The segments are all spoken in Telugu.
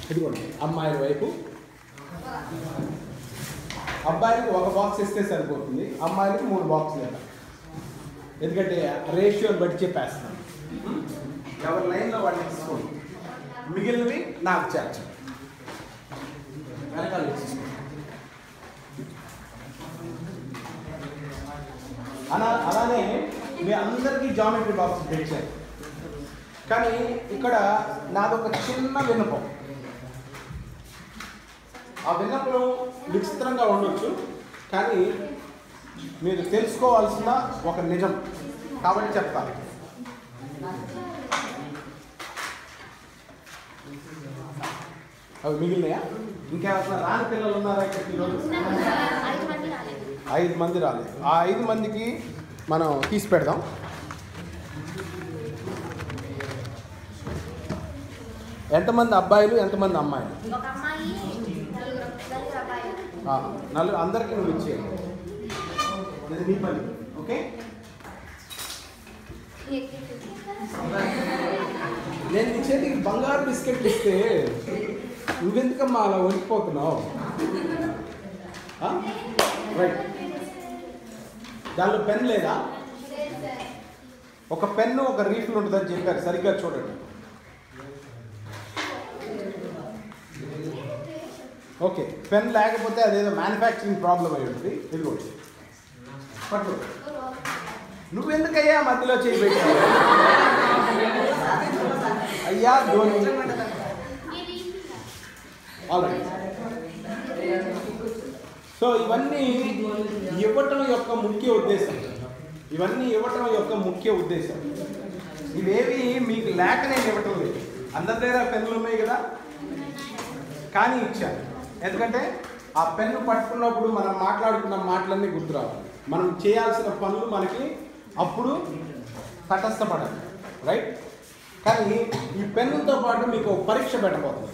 ఇదిగోండి అమ్మాయిల వైపు అబ్బాయిలకు ఒక బాక్స్ ఇస్తే సరిపోతుంది అమ్మాయిలకు మూడు బాక్స్ లేదా ఎందుకంటే రేషియోని బట్టి చెప్పేస్తాను ఎవరి లైన్లో వాళ్ళకి తీసుకోండి మిగిలినవి నాకు చేర్చు వెనకాల తీసుకోండి అలా అలానే మీ అందరికీ జామెట్రీ బాక్స్ తెచ్చారు కానీ ఇక్కడ నాదొక చిన్న విన్నపం ఆ విన్నపం విచిత్రంగా ఉండొచ్చు కానీ మీరు తెలుసుకోవాల్సిన ఒక నిజం కాబట్టి చెప్తాను అవి మిగిలినాయా ఇంకా ఎవరైనా రాని పిల్లలు ఉన్నారా ఇక్కడ ఈరోజు ఐదు మంది రాలేదు ఐదు మంది రాలేదు ఆ ఐదు మందికి మనం తీసి పెడదాం ఎంతమంది అబ్బాయిలు ఎంతమంది అమ్మాయిలు ఒక అమ్మాయి నలుగురు నలుగురు అబ్బాయిలు ఆ, నలుగురు అందరికీ నువ్వు ఇచ్చేయాలి ఇది నీ పని ఓకే నేను నీ చేతికి బంగారు బిస్కెట్లు ఇస్తే నువ్వెందుకమ్మా అలా వణికిపోతున్నావు ఆ? రైట్ దానిలో పెన్ లేదా ఒక పెన్ను ఒక రీఫిల్ ఉంటుందని చెప్పారు సరిగ్గా చూడండి ఓకే పెన్ లేకపోతే అదేదో మ్యానుఫ్యాక్చరింగ్ ప్రాబ్లం అయి ఉంటుంది ఇదిగోండి పట్టు నువ్వెందుకయ్యా మధ్యలో చేయి పెట్టావు అయ్యా ధోని ఆల్రెడీ సో ఇవన్నీ ఇవ్వటం యొక్క ముఖ్య ఉద్దేశం ఇవన్నీ ఇవ్వటం యొక్క ముఖ్య ఉద్దేశం ఇవేవి మీకు లేక నేను ఇవ్వటం లేదు అందరి దగ్గర పెన్నులు ఉన్నాయి కదా కానీ ఇచ్చాను ఎందుకంటే ఆ పెన్ను పట్టుకున్నప్పుడు మనం మాట్లాడుకున్న మాటలన్నీ గుర్తు రావాలి మనం చేయాల్సిన పనులు మనకి అప్పుడు తటస్థపడాలి రైట్ కానీ ఈ పెన్నుతో పాటు మీకు ఒక పరీక్ష పెట్టబోతుంది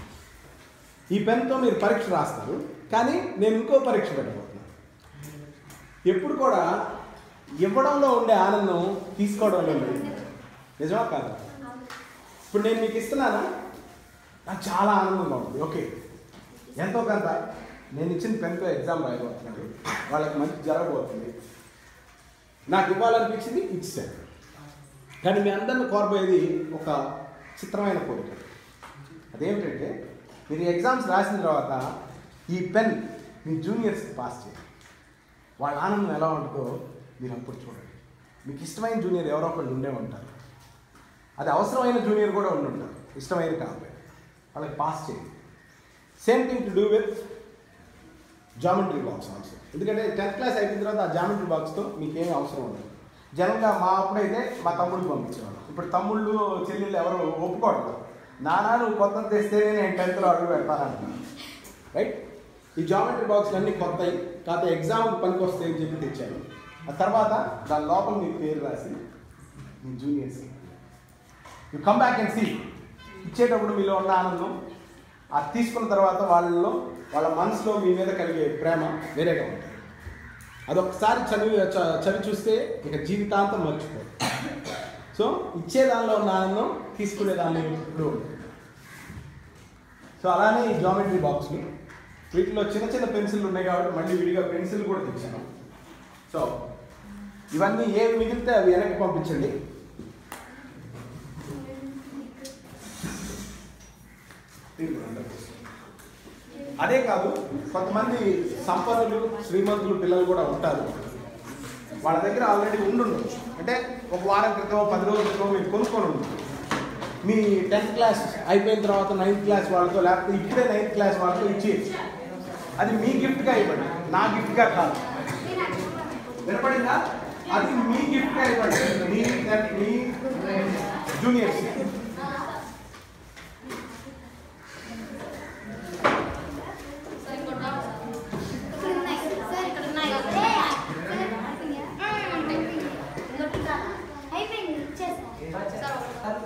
ఈ పెన్తో మీరు పరీక్ష రాస్తారు కానీ నేను ఇంకో పరీక్ష పెట్టబోతున్నాను ఎప్పుడు కూడా ఇవ్వడంలో ఉండే ఆనందం తీసుకోవడంలో లేదు నిజమా కాదా ఇప్పుడు నేను మీకు ఇస్తున్నానా నాకు చాలా ఆనందంగా ఉంది ఓకే ఎంతో కొంత నేను ఇచ్చిన పెన్తో ఎగ్జామ్ రాయబోతున్నాను వాళ్ళకి మంచి జరగబోతుంది నాకు ఇవ్వాలనిపించింది ఇచ్చాను కానీ మీ అందరిని కోరబోయేది ఒక చిత్రమైన కోరిక అదేమిటంటే మీరు ఎగ్జామ్స్ రాసిన తర్వాత ఈ పెన్ మీ జూనియర్స్కి పాస్ చేయండి వాళ్ళ ఆనందం ఎలా ఉంటుందో మీరు అప్పుడు చూడండి మీకు ఇష్టమైన జూనియర్ ఎవరో ఒకళ్ళు ఉండే ఉంటారు అది అవసరమైన జూనియర్ కూడా ఉండి ఉంటారు ఇష్టమైన కాకపోతే వాళ్ళకి పాస్ చేయండి same thing to do with geometry box also ఎందుకంటే టెన్త్ క్లాస్ అయిపోయిన తర్వాత ఆ జామెట్రీ బాక్స్తో మీకేమీ అవసరం ఉండదు జనంగా మా అప్పుడైతే మా తమ్ముడికి పంపించేవాడు ఇప్పుడు తమ్ముళ్ళు చెల్లెళ్ళు ఎవరు ఒప్పుకోవట్లేదు నానా నువ్వు కొత్త తెస్తేనే నేను టెన్త్లో అడుగు పెడతానంటున్నాను రైట్ ఈ జామెట్రీ బాక్స్లు అన్నీ కొత్తవి కాకపోతే ఎగ్జామ్కి పనికి వస్తాయని చెప్పి తెచ్చాను ఆ తర్వాత దాని లోపల మీ పేరు రాసి మీ జూనియర్స్కి you come back and see ఇచ్చేటప్పుడు మీలో ఉన్న ఆనందం అది తీసుకున్న తర్వాత వాళ్ళలో వాళ్ళ మనసులో మీ మీద కలిగే ప్రేమ వేరేగా ఉంటుంది అదొకసారి చదివి చ- చదివి చూస్తే ఇక జీవితాంతం మర్చిపోదు సో ఇచ్చే దానిలో ఉన్న ఆనందం తీసుకునే దానిలో ఇప్పుడు ఉంటుంది సో అలానే ఈ జామెట్రీ బాక్స్లు వీటిలో చిన్న చిన్న పెన్సిల్ ఉన్నాయి కాబట్టి మళ్ళీ విడిగా పెన్సిల్ కూడా తెచ్చాను సో ఇవన్నీ ఏవి మిగిలితే అవి వెనక్కి పంపించండి అదే కాదు కొంతమంది సంపన్నులు శ్రీమంతులు పిల్లలు కూడా ఉంటారు వాళ్ళ దగ్గర ఆల్రెడీ ఉండుండొచ్చు అంటే ఒక వారం క్రితం పది రోజుల క్రితం మీరు కొనుక్కొని ఉండొచ్చు మీ టెన్త్ క్లాస్ అయిపోయిన తర్వాత నైన్త్ క్లాస్ వాళ్ళతో లేకపోతే ఇప్పుడే నైన్త్ క్లాస్ వాళ్ళతో ఇచ్చేయచ్చు అది మీ గిఫ్ట్గా ఇవ్వండి నా గిఫ్ట్గా కాదు వినపడిందా అది మీ గిఫ్ట్గా ఇవ్వండి మీ మీ జూనియర్స్ ఇక్కడ ఉన్నాయి సార్ ఇక్కడ ఉన్నాయి అయిపోయింది ఇచ్చేస్తా సార్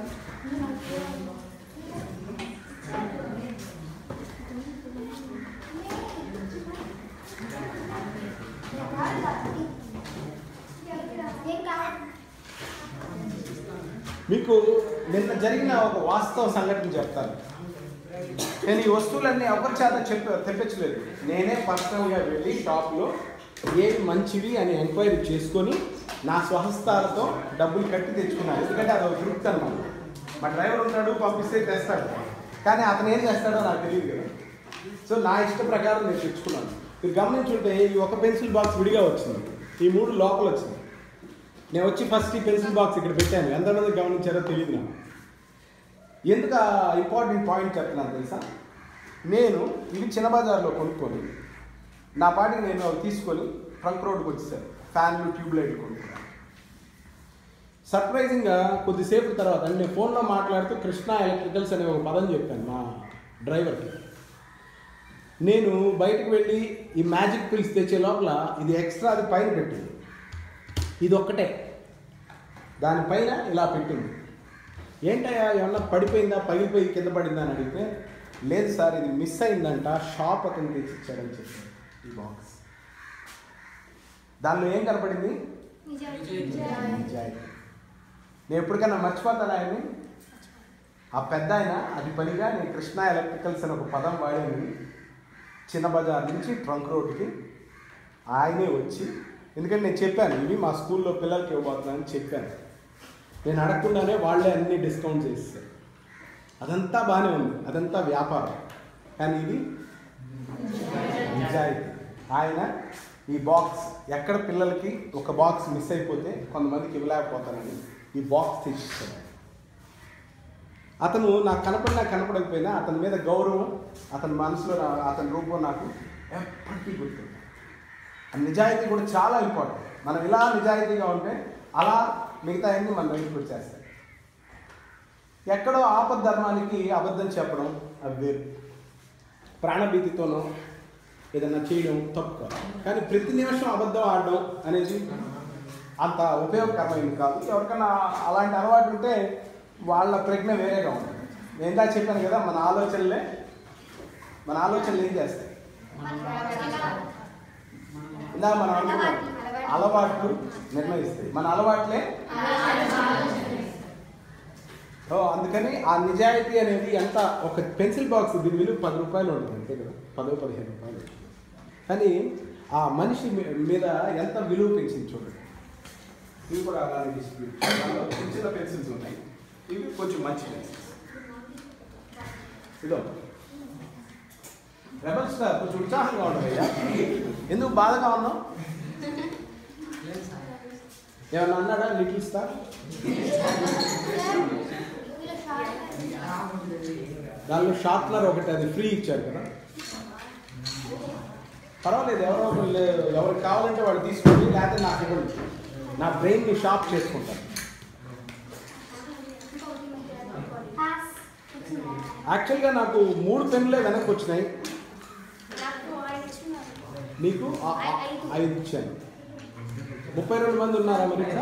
ఏం కావాలి మీకు నిన్న జరిగిన ఒక వాస్తవ సంఘటన చెప్తాను నేను ఈ వస్తువులన్నీ ఎవరి చేత చెప్ప తెప్పించలేదు నేనే పర్సనల్గా వెళ్ళి షాప్లో ఏవి మంచివి అని ఎంక్వైరీ చేసుకొని నా స్వహస్తాలతో డబ్బులు కట్టి తెచ్చుకున్నాను ఎందుకంటే అది ఒక తృప్తి అనమాట మా డ్రైవర్ ఉన్నాడు పంపిస్తే తెస్తాడు కానీ అతను ఏం చేస్తాడో నాకు తెలియదు కదా సో నా ఇష్ట ప్రకారం నేను తెచ్చుకున్నాను మీరు గమనించుంటే ఈ ఒక పెన్సిల్ బాక్స్ విడిగా వచ్చింది ఈ మూడు లోపల వచ్చింది నేను వచ్చి ఫస్ట్ ఈ పెన్సిల్ బాక్స్ ఇక్కడ పెట్టాను ఎంతమంది గమనించారో తెలియదు నాకు ఎందుకు ఆ ఇంపార్టెంట్ పాయింట్ చెప్తున్నాను తెలుసా నేను ఇది చిన్న బజార్లో కొనుక్కొని నా పాటికి నేను అవి తీసుకొని ట్రంక్ రోడ్కి వచ్చేసాను ఫ్యాన్లు ట్యూబ్ లైట్ కొనుక్కున్నాను సర్ప్రైజింగ్గా కొద్దిసేపు తర్వాత అంటే నేను ఫోన్లో మాట్లాడుతూ కృష్ణ ఎలక్ట్రికల్స్ అనే ఒక పదం చెప్పాను మా డ్రైవర్కి నేను బయటకు వెళ్ళి ఈ మ్యాజిక్ పిల్స్ తెచ్చే లోపల ఇది ఎక్స్ట్రా అది పైన పెట్టింది ఇది ఒక్కటే దానిపైన ఇలా పెట్టింది ఏంటయ్యా ఏమన్నా పడిపోయిందా పగిలిపోయి కింద పడిందా అని అడిగితే లేదు సార్ ఇది మిస్ అయిందంట షాప్ అతను తెచ్చిచ్చాడని చెప్పాడు ఈ బాక్స్ దానిలో ఏం కనపడింది నిజాయితీ నేను ఎప్పటికైనా మర్చిపోతాను ఆయన్ని ఆ పెద్ద ఆయన అది పనిగా నేను కృష్ణ ఎలక్ట్రికల్స్ అని ఒక పదం వాడాను చిన్న బజార్ నుంచి ట్రంక్ రోడ్కి ఆయనే వచ్చి ఎందుకంటే నేను చెప్పాను ఇవి మా స్కూల్లో పిల్లలకి ఇవ్వబోతున్నానని చెప్పాను నేను అడగకుండానే వాళ్ళే అన్ని డిస్కౌంట్ చేస్తారు అదంతా బాగానే ఉంది అదంతా వ్యాపారం కానీ ఇది నిజాయితీ ఆయన ఈ బాక్స్ ఎక్కడ పిల్లలకి ఒక బాక్స్ మిస్ అయిపోతే కొంతమందికి ఇవ్వలేకపోతానని ఈ బాక్స్ తెచ్చిస్తాడు అతను నాకు కనపడినా కనపడకపోయినా అతని మీద గౌరవం అతని మనసులో నా- అతని రూపం నాకు ఎప్పటికీ గుర్తుంది ఆ నిజాయితీ కూడా చాలా ఇంపార్టెంట్ మనం ఇలా నిజాయితీగా ఉంటే అలా మిగతా అన్ని మన బయటకు వచ్చేస్తాయి ఎక్కడో ఆపద్ ధర్మానికి అబద్ధం చెప్పడం అవి వేరు ప్రాణభీతితోనో ఏదన్నా చేయడం తప్పు కాదు కానీ ప్రతి నిమిషం అబద్ధం ఆడడం అనేది అంత ఉపయోగకరమైనది కాదు ఎవరికైనా అలాంటి అలవాటు ఉంటే వాళ్ళ ప్రజ్ఞ వేరేగా ఉంటుంది నేను ఇందాక చెప్పాను కదా మన ఆలోచనలే మన ఆలోచనలు ఏం చేస్తాయి ఇందా మనం అనుకున్నాం అలవాట్లు నిర్ణయిస్తాయి మన అలవాట్లే ఓ అందుకని ఆ నిజాయితీ అనేది ఎంత ఒక పెన్సిల్ బాక్స్ దీని విలువ పది రూపాయలు ఉంటుంది అంతే కదా పదో పదిహేను రూపాయలు కానీ ఆ మనిషి మీ- మీద ఎంత విలువ పెంచింది చూడండి ఇవి కూడా అలానే డిస్ట్రిబ్యూట్ దానిలో చిన్న చిన్న పెన్సిల్స్ ఉన్నాయి ఇవి కొంచెం మంచి పెన్సిల్స్ ఇదో రెబల్ స్టార్ కొంచెం ఉత్సాహంగా ఉండదయ్యా ఎందుకు బాధగా ఉన్నావు ఏమన్నా అన్నాడా లిటిల్ స్టార్ దానిలో షార్ప్నర్ ఒకటి అది ఫ్రీ ఇచ్చారు కదా పర్వాలేదు ఎవరో ఒకళ్ళు ఎవరికి కావాలంటే వాడు తీసుకోండి లేకపోతే నాకు ఇవ్వండి నా బ్రెయిన్ని షార్ప్ చేసుకుంటాను యాక్చువల్గా నాకు మూడు పెన్నులే వెనక్కి వచ్చినాయి మీకు ఆ- ఆ- ఐదు ఇచ్చాను ముప్పై రెండు మంది ఉన్నారా మరి ఇక్కడ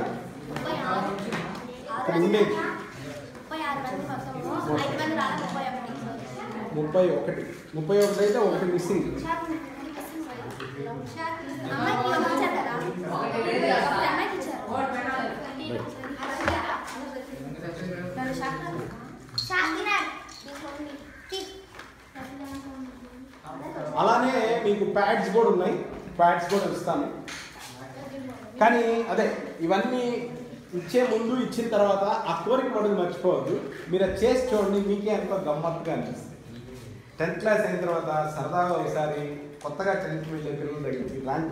ఇక్కడ ఉండేది ముప్పై ఒకటి ముప్పై ఒకటి అయితే ఒకటి మిస్సింగ్ అలానే మీకు ప్యాడ్స్ కూడా ఉన్నాయి ప్యాడ్స్ కూడా ఇస్తాను కానీ అదే ఇవన్నీ ఇచ్చే ముందు ఇచ్చిన తర్వాత ఆ కోరిక మటుకు మర్చిపోవద్దు మీరు అది చేసి చూడండి మీకే ఎంతో గమ్మత్తుగా అనిపిస్తుంది టెన్త్ క్లాస్ అయిన తర్వాత సరదాగా ఒకసారి కొత్తగా టెన్త్ వెళ్ళే పిల్లల దగ్గరికి రాండి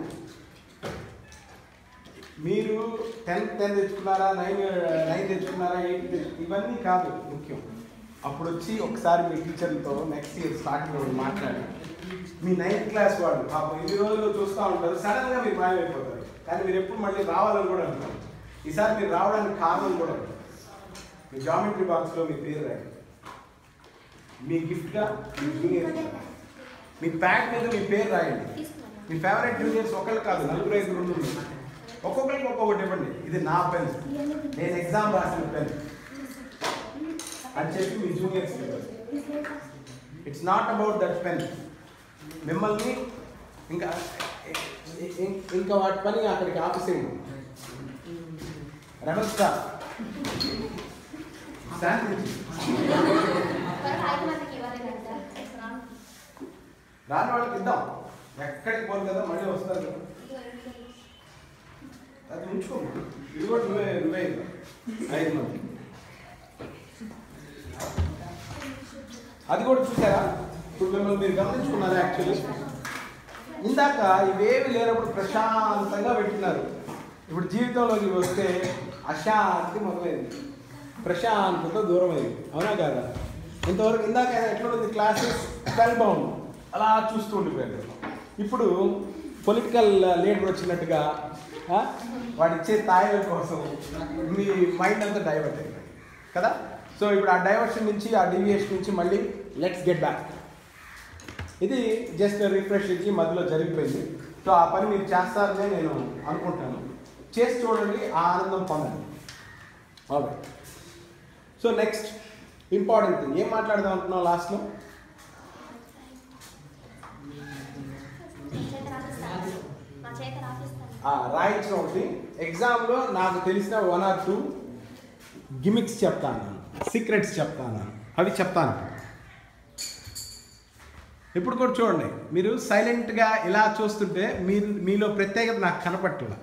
మీరు టెన్త్ టెన్ తెచ్చుకున్నారా నైన్ నైన్ తెచ్చుకున్నారా ఎయిట్ తెచ్చు ఇవన్నీ కాదు ముఖ్యం అప్పుడు వచ్చి ఒకసారి మీ టీచర్లతో నెక్స్ట్ ఇయర్ స్టార్టింగ్ రోజు మాట్లాడి మీ నైన్త్ క్లాస్ వాళ్ళు పాపం ఇన్ని రోజులు చూస్తూ ఉంటారు సడన్గా మీరు మాయమైపోతారు కానీ మీరు ఎప్పుడు మళ్ళీ రావాలని కూడా అంటారు ఈసారి మీరు రావడానికి కారణం కూడా ఉంది. మీ జామెట్రీ బాక్స్లో మీ పేరు రాయండి మీ గిఫ్ట్గా మీ జూనియర్ మీ ప్యాక్ మీద మీ పేరు రాయండి మీ ఫేవరెట్ జూనియర్స్ ఒకళ్ళు కాదు నలుగురు ఐదు రెండు ఉన్నారు. ఒక్కొక్కరికి ఒక్కొక్కటి ఇవ్వండి ఇది నా పెన్ నేను ఎగ్జామ్ రాసిన పెన్ అని చెప్పి మీ juniors it's not about that pen మిమ్మల్ని ఇంకా ఇ- ఇ- ఇంకా వాటి పని అక్కడికి ఆపేసేయండి రెబల్ స్టార్ శాంతి త్వరగా ఐదు మందికి ఇవ్వాలి కదా సార్ రాని వాళ్ళకి ఇద్దాం ఎక్కడికి పోరు కదా మళ్ళీ వస్తారు కదా అది ఉంచుకో ఇది కూడా నువ్వే నువ్వే ఇవ్వు. ఐదు మంది అది కూడా చూసారా ఇప్పుడు మిమ్మల్ని మీరు గమనించుకున్నారు యాక్చువల్లీ ఇందాక ఇవేవి లేనప్పుడు ప్రశాంతంగా పెట్టినారు ఇప్పుడు జీవితంలోకి వస్తే అశాంతి మొదలైంది ప్రశాంతత దూరం అయింది అవునా కాదా ఇంతవరకు ఇందాక ఎట్లుంది క్లాసెస్ స్పెల్ బౌండ్ అలా చూస్తూ ఉండిపోయారు ఇప్పుడు పొలిటికల్ లీడర్ వచ్చినట్టుగా ఆ, వాడు ఇచ్చే తాయిల కోసం మీ మైండ్ అంతా డైవర్ట్ అయింది కదా సో ఇప్పుడు ఆ డైవర్షన్ నుంచి ఆ డీవియేషన్ నుంచి మళ్ళీ లెట్స్ గెట్ బ్యాక్ ఇది జస్ట్ రిఫ్రెష్ ఇచ్చి మధ్యలో జరిగిపోయింది సో ఆ పని మీరు చేస్తారనే నేను అనుకుంటాను చేసి చూడండి ఆ ఆనందం పొందండి okay so next important thing ఏం మాట్లాడదాం అనుకున్నాం లాస్ట్లో చేత రాపిస్తాను మా చేత రాపిస్తాను ఆ, రాయించడం ఒకటి ఎగ్జామ్లో నాకు తెలిసిన వన్ ఆర్ టూ గిమిక్స్ చెప్తాను సీక్రెట్స్ చెప్తాను అవి చెప్తాను ఇప్పుడు కూడా చూడండి మీరు సైలెంట్గా ఇలా చూస్తుంటే మీరు మీలో ప్రత్యేకత నాకు కనపట్ల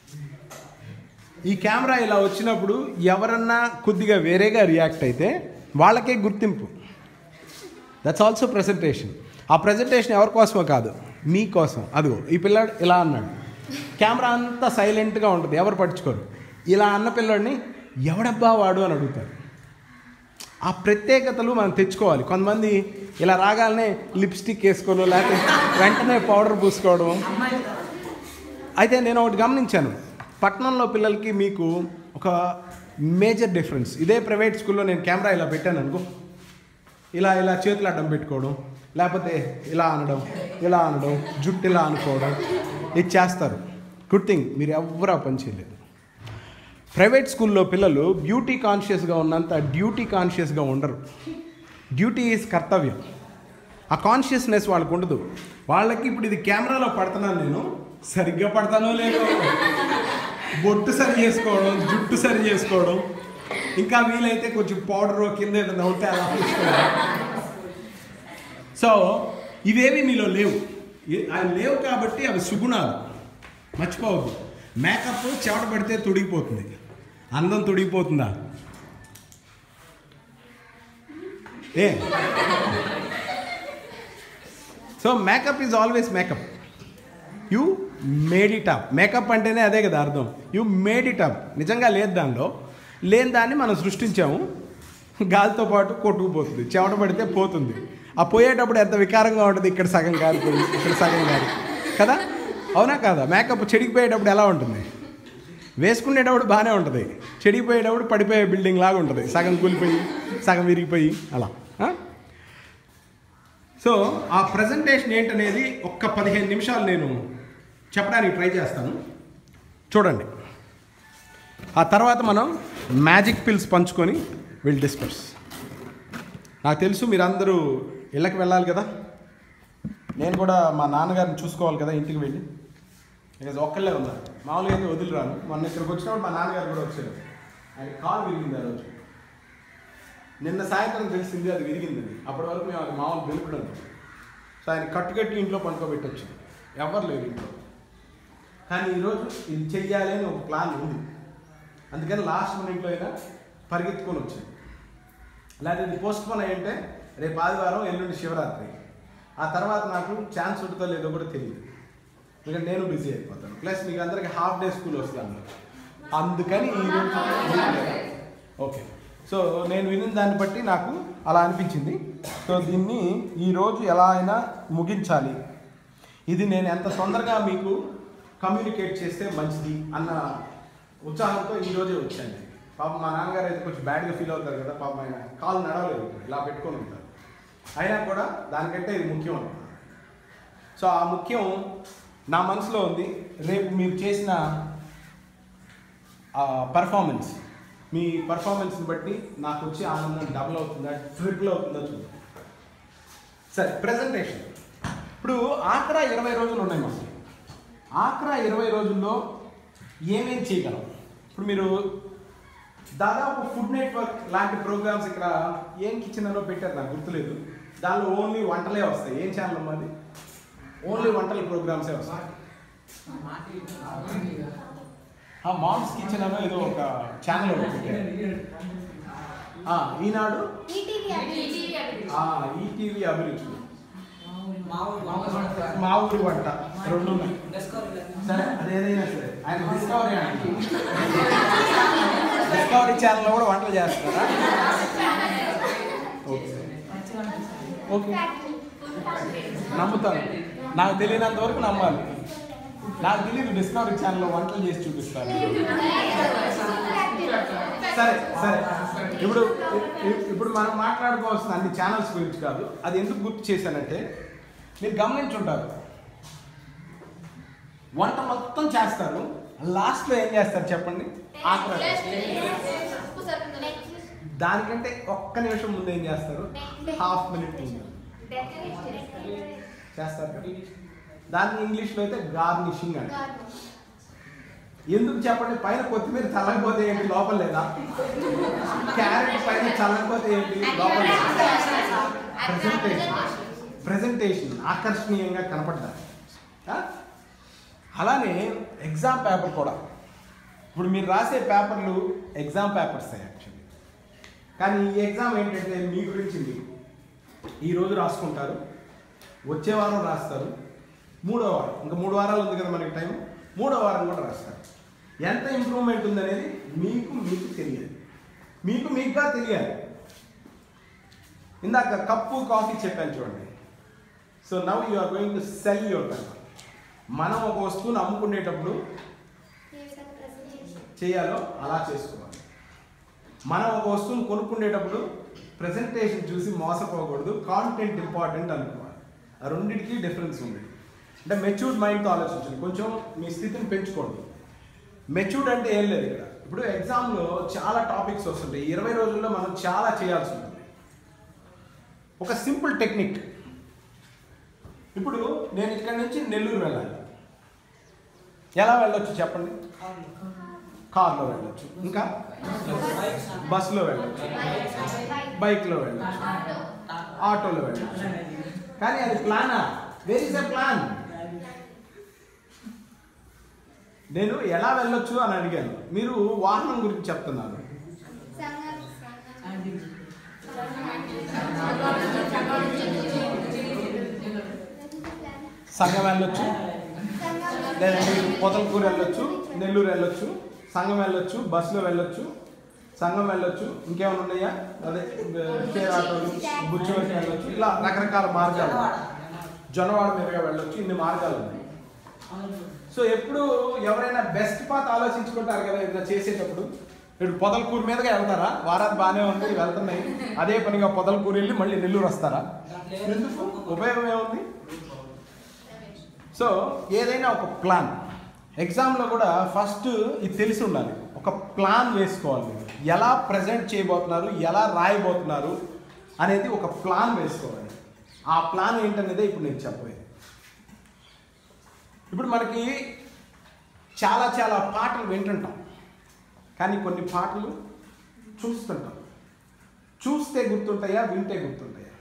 ఈ కెమెరా ఇలా వచ్చినప్పుడు ఎవరన్నా కొద్దిగా వేరేగా రియాక్ట్ అయితే వాళ్ళకే గుర్తింపు దట్స్ ఆల్సో ప్రెజెంటేషన్ ఆ ప్రెజెంటేషన్ ఎవరి కోసమో కాదు మీ కోసం అదిగో ఈ పిల్లాడు ఇలా అన్నాడు కెమెరా అంతా సైలెంట్గా ఉంటుంది ఎవరు పట్టించుకోరు ఇలా అన్న పిల్లాడిని ఎవడబ్బా వాడు అని అడుగుతారు ఆ ప్రత్యేకతలు మనం తెచ్చుకోవాలి కొంతమంది ఇలా రాగానే లిప్స్టిక్ వేసుకోవడం లేకపోతే వెంటనే పౌడర్ పూసుకోవడం అయితే నేను ఒకటి గమనించాను పట్టణంలో పిల్లలకి మీకు ఒక మేజర్ డిఫరెన్స్ ఇదే ప్రైవేట్ స్కూల్లో నేను కెమెరా ఇలా పెట్టాను అనుకో ఇలా ఇలా చేతులు అడ్డం పెట్టుకోవడం లేకపోతే ఇలా అనడం ఇలా అనడం జుట్టు ఇలా అనుకోవడం ఇది చేస్తారు గుడ్ థింగ్ మీరు ఎవ్వరూ ఆ పని చేయలేదు ప్రైవేట్ స్కూల్లో పిల్లలు బ్యూటీ కాన్షియస్గా ఉన్నంత డ్యూటీ కాన్షియస్గా ఉండరు డ్యూటీ ఈజ్ కర్తవ్యం ఆ కాన్షియస్నెస్ వాళ్ళకు ఉండదు వాళ్ళకి ఇప్పుడు ఇది కెమెరాలో పడుతున్నాను నేను సరిగ్గా పడతానో లేదో బొట్టు సరి చేసుకోవడం జుట్టు సరి చేసుకోవడం ఇంకా వీలైతే కొంచెం పౌడర్ కింద ఏదైనా ఉంటే అలా తీసుకోవడం సో ఇవేవి మీలో లేవు ఏ- అవి లేవు కాబట్టి అవి సుగుణాలు మర్చిపోవద్దు మేకప్ చెవట పెడితే తుడిగిపోతుంది అందం తుడిగిపోతుందా ఏ so makeup is always makeup you made it up makeup అంటేనే అదే కదా అర్థం యూ మేడ్ ఇట్ అప్ నిజంగా లేదు దానిలో లేని దాన్ని మనం సృష్టించాము గాలితో పాటు కొట్టుకుపోతుంది చెమట పడితే పోతుంది ఆ పోయేటప్పుడు ఎంత వికారంగా ఉంటుంది ఇక్కడ సగం కారిపోయి ఇక్కడ సగం కారి కదా అవునా కాదా మేకప్ చెడిగిపోయేటప్పుడు ఎలా ఉంటుంది వేసుకునేటప్పుడు బాగానే ఉంటుంది చెడిగిపోయేటప్పుడు పడిపోయే బిల్డింగ్ లాగా ఉంటుంది సగం కూలిపోయి సగం విరిగిపోయి అలా ఆ? సో ఆ ప్రజెంటేషన్ ఏంటనేది ఒక్క పదిహేను నిమిషాలు నేను చెప్పడానికి ట్రై చేస్తాను చూడండి ఆ తర్వాత మనం మ్యాజిక్ పిల్స్ పంచుకొని విల్ డిస్కస్ నాకు తెలుసు మీరందరూ ఇళ్ళకి వెళ్ళాలి కదా నేను కూడా మా నాన్నగారిని చూసుకోవాలి కదా ఇంటికి వెళ్ళి ఇక ఒక్కళ్ళే ఉన్నారు మామూలుగా అయితే వదిలిరాను మొన్న ఇక్కడికి వచ్చినప్పుడు మా నాన్నగారు కూడా వచ్చారు ఆయన కాలు విరిగింది ఆ రోజు నిన్న సాయంత్రం తెలిసింది అది విరిగిందని అప్పటి వరకు మేము అది మామూలు వెలుపడం సో ఆయన కట్టుకట్టి ఇంట్లో పండుకోబెట్టచ్చు ఎవరు లేరు ఇంట్లో కానీ ఈరోజు ఇది చెయ్యాలి అని ఒక ప్లాన్ ఉంది అందుకని లాస్ట్ మినిట్లో అయినా పరిగెత్తుకొని వచ్చింది లేకపోతే ఇది పోస్ట్ పోన్ అయ్యంటే రేపు ఆదివారం ఎల్లుండి శివరాత్రి ఆ తర్వాత నాకు ఛాన్స్ ఉంటుందో లేదో కూడా తెలియదు ఎందుకంటే నేను బిజీ అయిపోతాను ప్లస్ మీకు అందరికి హాఫ్ డే స్కూల్ వస్తాను అందుకని ఈరోజు ఓకే సో నేను వినిన దాన్ని బట్టి నాకు అలా అనిపించింది సో దీన్ని ఈరోజు ఎలా అయినా ముగించాలి ఇది నేను ఎంత తొందరగా మీకు కమ్యూనికేట్ చేస్తే మంచిది అన్న ఉత్సాహంతో ఈరోజే వచ్చాను పాప మా నాన్నగారు అయితే కొంచెం బ్యాడ్గా ఫీల్ అవుతారు కదా పాప ఆయన కాలు నడవలేదు ఇలా పెట్టుకొని ఉంటారు అయినా కూడా దానికంటే ఇది ముఖ్యం అనుకున్నాను సో ఆ ముఖ్యం నా మనసులో ఉంది రేపు మీరు చేసిన పర్ఫార్మెన్స్ మీ పర్ఫార్మెన్స్ని బట్టి నాకు వచ్చే ఆనందం డబుల్ అవుతుందా ట్రిపుల్ అవుతుందా చూద్దాం సరే ప్రజెంటేషన్ ఇప్పుడు ఆఖరా ఇరవై రోజులు ఉన్నాయి మాకు ఆఖరా ఇరవై రోజుల్లో ఏమేం చేయగలం ఇప్పుడు మీరు దాదాపు ఫుడ్ నెట్వర్క్ లాంటి ప్రోగ్రామ్స్ ఇక్కడ ఏం కిచెన్ అనో పెట్టారు నాకు గుర్తులేదు దానిలో ఓన్లీ వంటలే వస్తాయి ఏం ఛానల్ మాది ఓన్లీ వంటల ప్రోగ్రామ్సే వస్తాయి ఆ మామ్స్ కిచెన్ అనో ఏదో ఒక ఛానల్ పెట్టారు ఆ, ఈనాడు ఈటీవీ అభిరుచి. ఆ, ఈటీవీ అభిరుచి మా ఊరు వంట రెండు ఉన్నాయి సరే అదేదైనా సరే ఆయన డిస్కవరీ అండి డిస్కవరీ ఛానల్లో కూడా వంటలు చేస్తారా ఓకే ఓకే నమ్ముతాను నాకు తెలియనంత వరకు నమ్మాలి నాకు తెలియదు డిస్కవరీ ఛానల్లో వంటలు చేసి చూపిస్తాను సరే సరే ఇప్పుడు ఇ- ఇప్పుడు మనం మాట్లాడుకోవాల్సిన అన్ని ఛానల్స్ గురించి కాదు అది ఎందుకు గుర్తు చేశానంటే మీరు గమనించుంటారు వంట మొత్తం చేస్తారు లాస్ట్లో ఏం చేస్తారు చెప్పండి ఆఖరి దానికంటే ఒక్క నిమిషం ముందు ఏం చేస్తారు హాఫ్ మినిట్ ముందు చేస్తారు కదా దాన్ని ఇంగ్లీష్లో అయితే గార్నిషింగ్ అంటారు ఎందుకు చెప్పండి పైన కొత్తిమీర చల్లకపోతే ఏంటి లోపల లేదా క్యారెట్ పైన చల్లకపోతే ఏంటి లోపల లేదా ప్రెజెంటేషన్ ప్రెజెంటేషన్ ఆకర్షణీయంగా కనపడ్డారు ఆ? అలానే ఎగ్జామ్ పేపర్ కూడా ఇప్పుడు మీరు రాసే పేపర్లు ఎగ్జామ్ పేపర్స్ యాక్చువల్లీ కానీ ఈ ఎగ్జామ్ ఏంటంటే మీ గురించి మీకు ఈరోజు రాసుకుంటారు వచ్చే వారం రాస్తారు మూడో వారం ఇంకా మూడు వారాలు ఉంది కదా మనకి టైం మూడో వారం కూడా రాస్తారు ఎంత ఇంప్రూవ్మెంట్ ఉందనేది మీకు మీకు తెలియాలి మీకు మీకుగా తెలియాలి ఇందాక కప్పు కాఫీ చెప్పాను చూడండి so now you are going to sell your paper మనం ఒక వస్తువును అమ్ముకునేటప్పుడు చేయాలో అలా చేసుకోవాలి మనం ఒక వస్తువును కొనుక్కునేటప్పుడు ప్రెజెంటేషన్ చూసి మోసపోకూడదు కాంటెంట్ ఇంపార్టెంట్ అనుకోవాలి ఆ రెండింటికి డిఫరెన్స్ ఉంది అంటే మెచ్యూర్డ్ మైండ్తో ఆలోచించండి కొంచెం మీ స్థితిని పెంచుకోండి మెచ్యూర్డ్ అంటే ఏం లేదు ఇక్కడ ఇప్పుడు ఎగ్జామ్లో చాలా టాపిక్స్ వస్తుంటాయి ఈ ఇరవై రోజుల్లో మనం చాలా చేయాల్సి ఉంటుంది ఒక సింపుల్ టెక్నిక్ ఇప్పుడు నేను ఇక్కడ నుంచి నెల్లూరు వెళ్ళాలి ఎలా వెళ్ళొచ్చు చెప్పండి కార్లో వెళ్ళొచ్చు ఇంకా బస్సులో వెళ్ళొచ్చు బైక్లో వెళ్ళొచ్చు ఆటోలో వెళ్ళొచ్చు కానీ అది ప్లానా వేర్ ఇస్ ఎ ప్లాన్ నేను ఎలా వెళ్ళొచ్చు అని అడిగాను మీరు వాహనం గురించి చెప్తున్నారు సంఘం వెళ్ళొచ్చు లేదంటే పొదలకూరు వెళ్ళొచ్చు నెల్లూరు వెళ్ళొచ్చు సంఘం వెళ్ళొచ్చు బస్సులో వెళ్ళొచ్చు సంఘం వెళ్ళొచ్చు ఇంకేమైనా ఉన్నాయా అదే షేర్ ఆటోలు బుచ్చివరికి వెళ్ళొచ్చు ఇలా రకరకాల మార్గాలు జొన్నవాడ మీదుగా వెళ్ళొచ్చు ఇన్ని మార్గాలు ఉన్నాయి సో ఎప్పుడు ఎవరైనా బెస్ట్ పాత్ ఆలోచించుకుంటారు కదా ఏదైనా చేసేటప్పుడు ఇప్పుడు పొదలకూరు మీదగా వెళ్తారా వారాలు బాగానే ఉంది వెళ్తున్నాయి అదే పనిగా పొదలకూరు వెళ్ళి మళ్ళీ నెల్లూరు వస్తారా ఎందుకు ఉపయోగం ఏముంది సో ఏదైనా ఒక ప్లాన్ ఎగ్జామ్లో కూడా ఫస్ట్ ఇది తెలిసి ఉండాలి ఒక ప్లాన్ వేసుకోవాలి మీరు ఎలా ప్రజెంట్ చేయబోతున్నారు ఎలా రాయబోతున్నారు అనేది ఒక ప్లాన్ వేసుకోవాలి ఆ ప్లాన్ ఏంటనేదే ఇప్పుడు నేను చెప్పేది ఇప్పుడు మనకి చాలా చాలా పాటలు వింటుంటాం కానీ కొన్ని పాటలు చూస్తుంటాం చూస్తే గుర్తుంటాయా వింటే గుర్తుంటాయా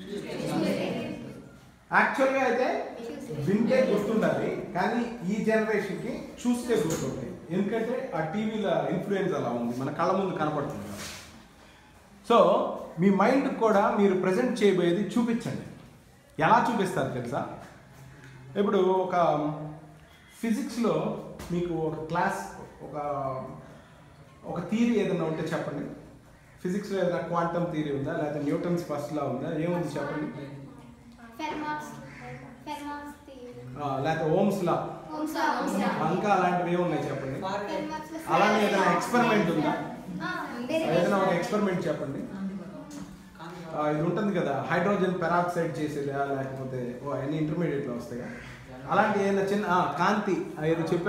యాక్చువల్గా అయితే వింటే గుర్తుండాలి కానీ ఈ జనరేషన్కి చూస్తే గుర్తుంటాయి ఎందుకంటే ఆ టీవీలో ఇన్ఫ్లుయెన్స్ అలా ఉంది మన కళ్ళ ముందు కనపడుతుంది కాబట్టి. సో మీ మైండ్ కూడా మీరు ప్రజెంట్ చేయబోయేది చూపించండి ఎలా చూపిస్తారు తెలుసా ఇప్పుడు ఒక ఫిజిక్స్లో మీకు ఒక క్లాస్ ఒక ఒక థీరీ ఏదైనా ఉంటే చెప్పండి ఫిజిక్స్లో ఏదైనా క్వాంటమ్ థీరీ ఉందా లేకపోతే న్యూటన్స్ ఫస్ట్ లా ఉందా ఏముంది చెప్పండి ఆ, లేకపోతే ఓమ్స్ లా ఇంకా అలాంటివి ఏమున్నాయి చెప్పండి అలానే ఏదైనా ఎక్స్పెరిమెంట్ ఉందా ఏదైనా ఒక ఎక్స్పెరిమెంట్ చెప్పండి ఆ, ఇది ఉంటుంది కదా హైడ్రోజన్ పెరాక్సైడ్ చేసేదా లేకపోతే ఓ అన్ని ఇంటర్మీడియట్లో వస్తాయా అలాంటి ఏదైనా చిన్న ఆ, కాంతి ఆ, ఏదో చెప్పా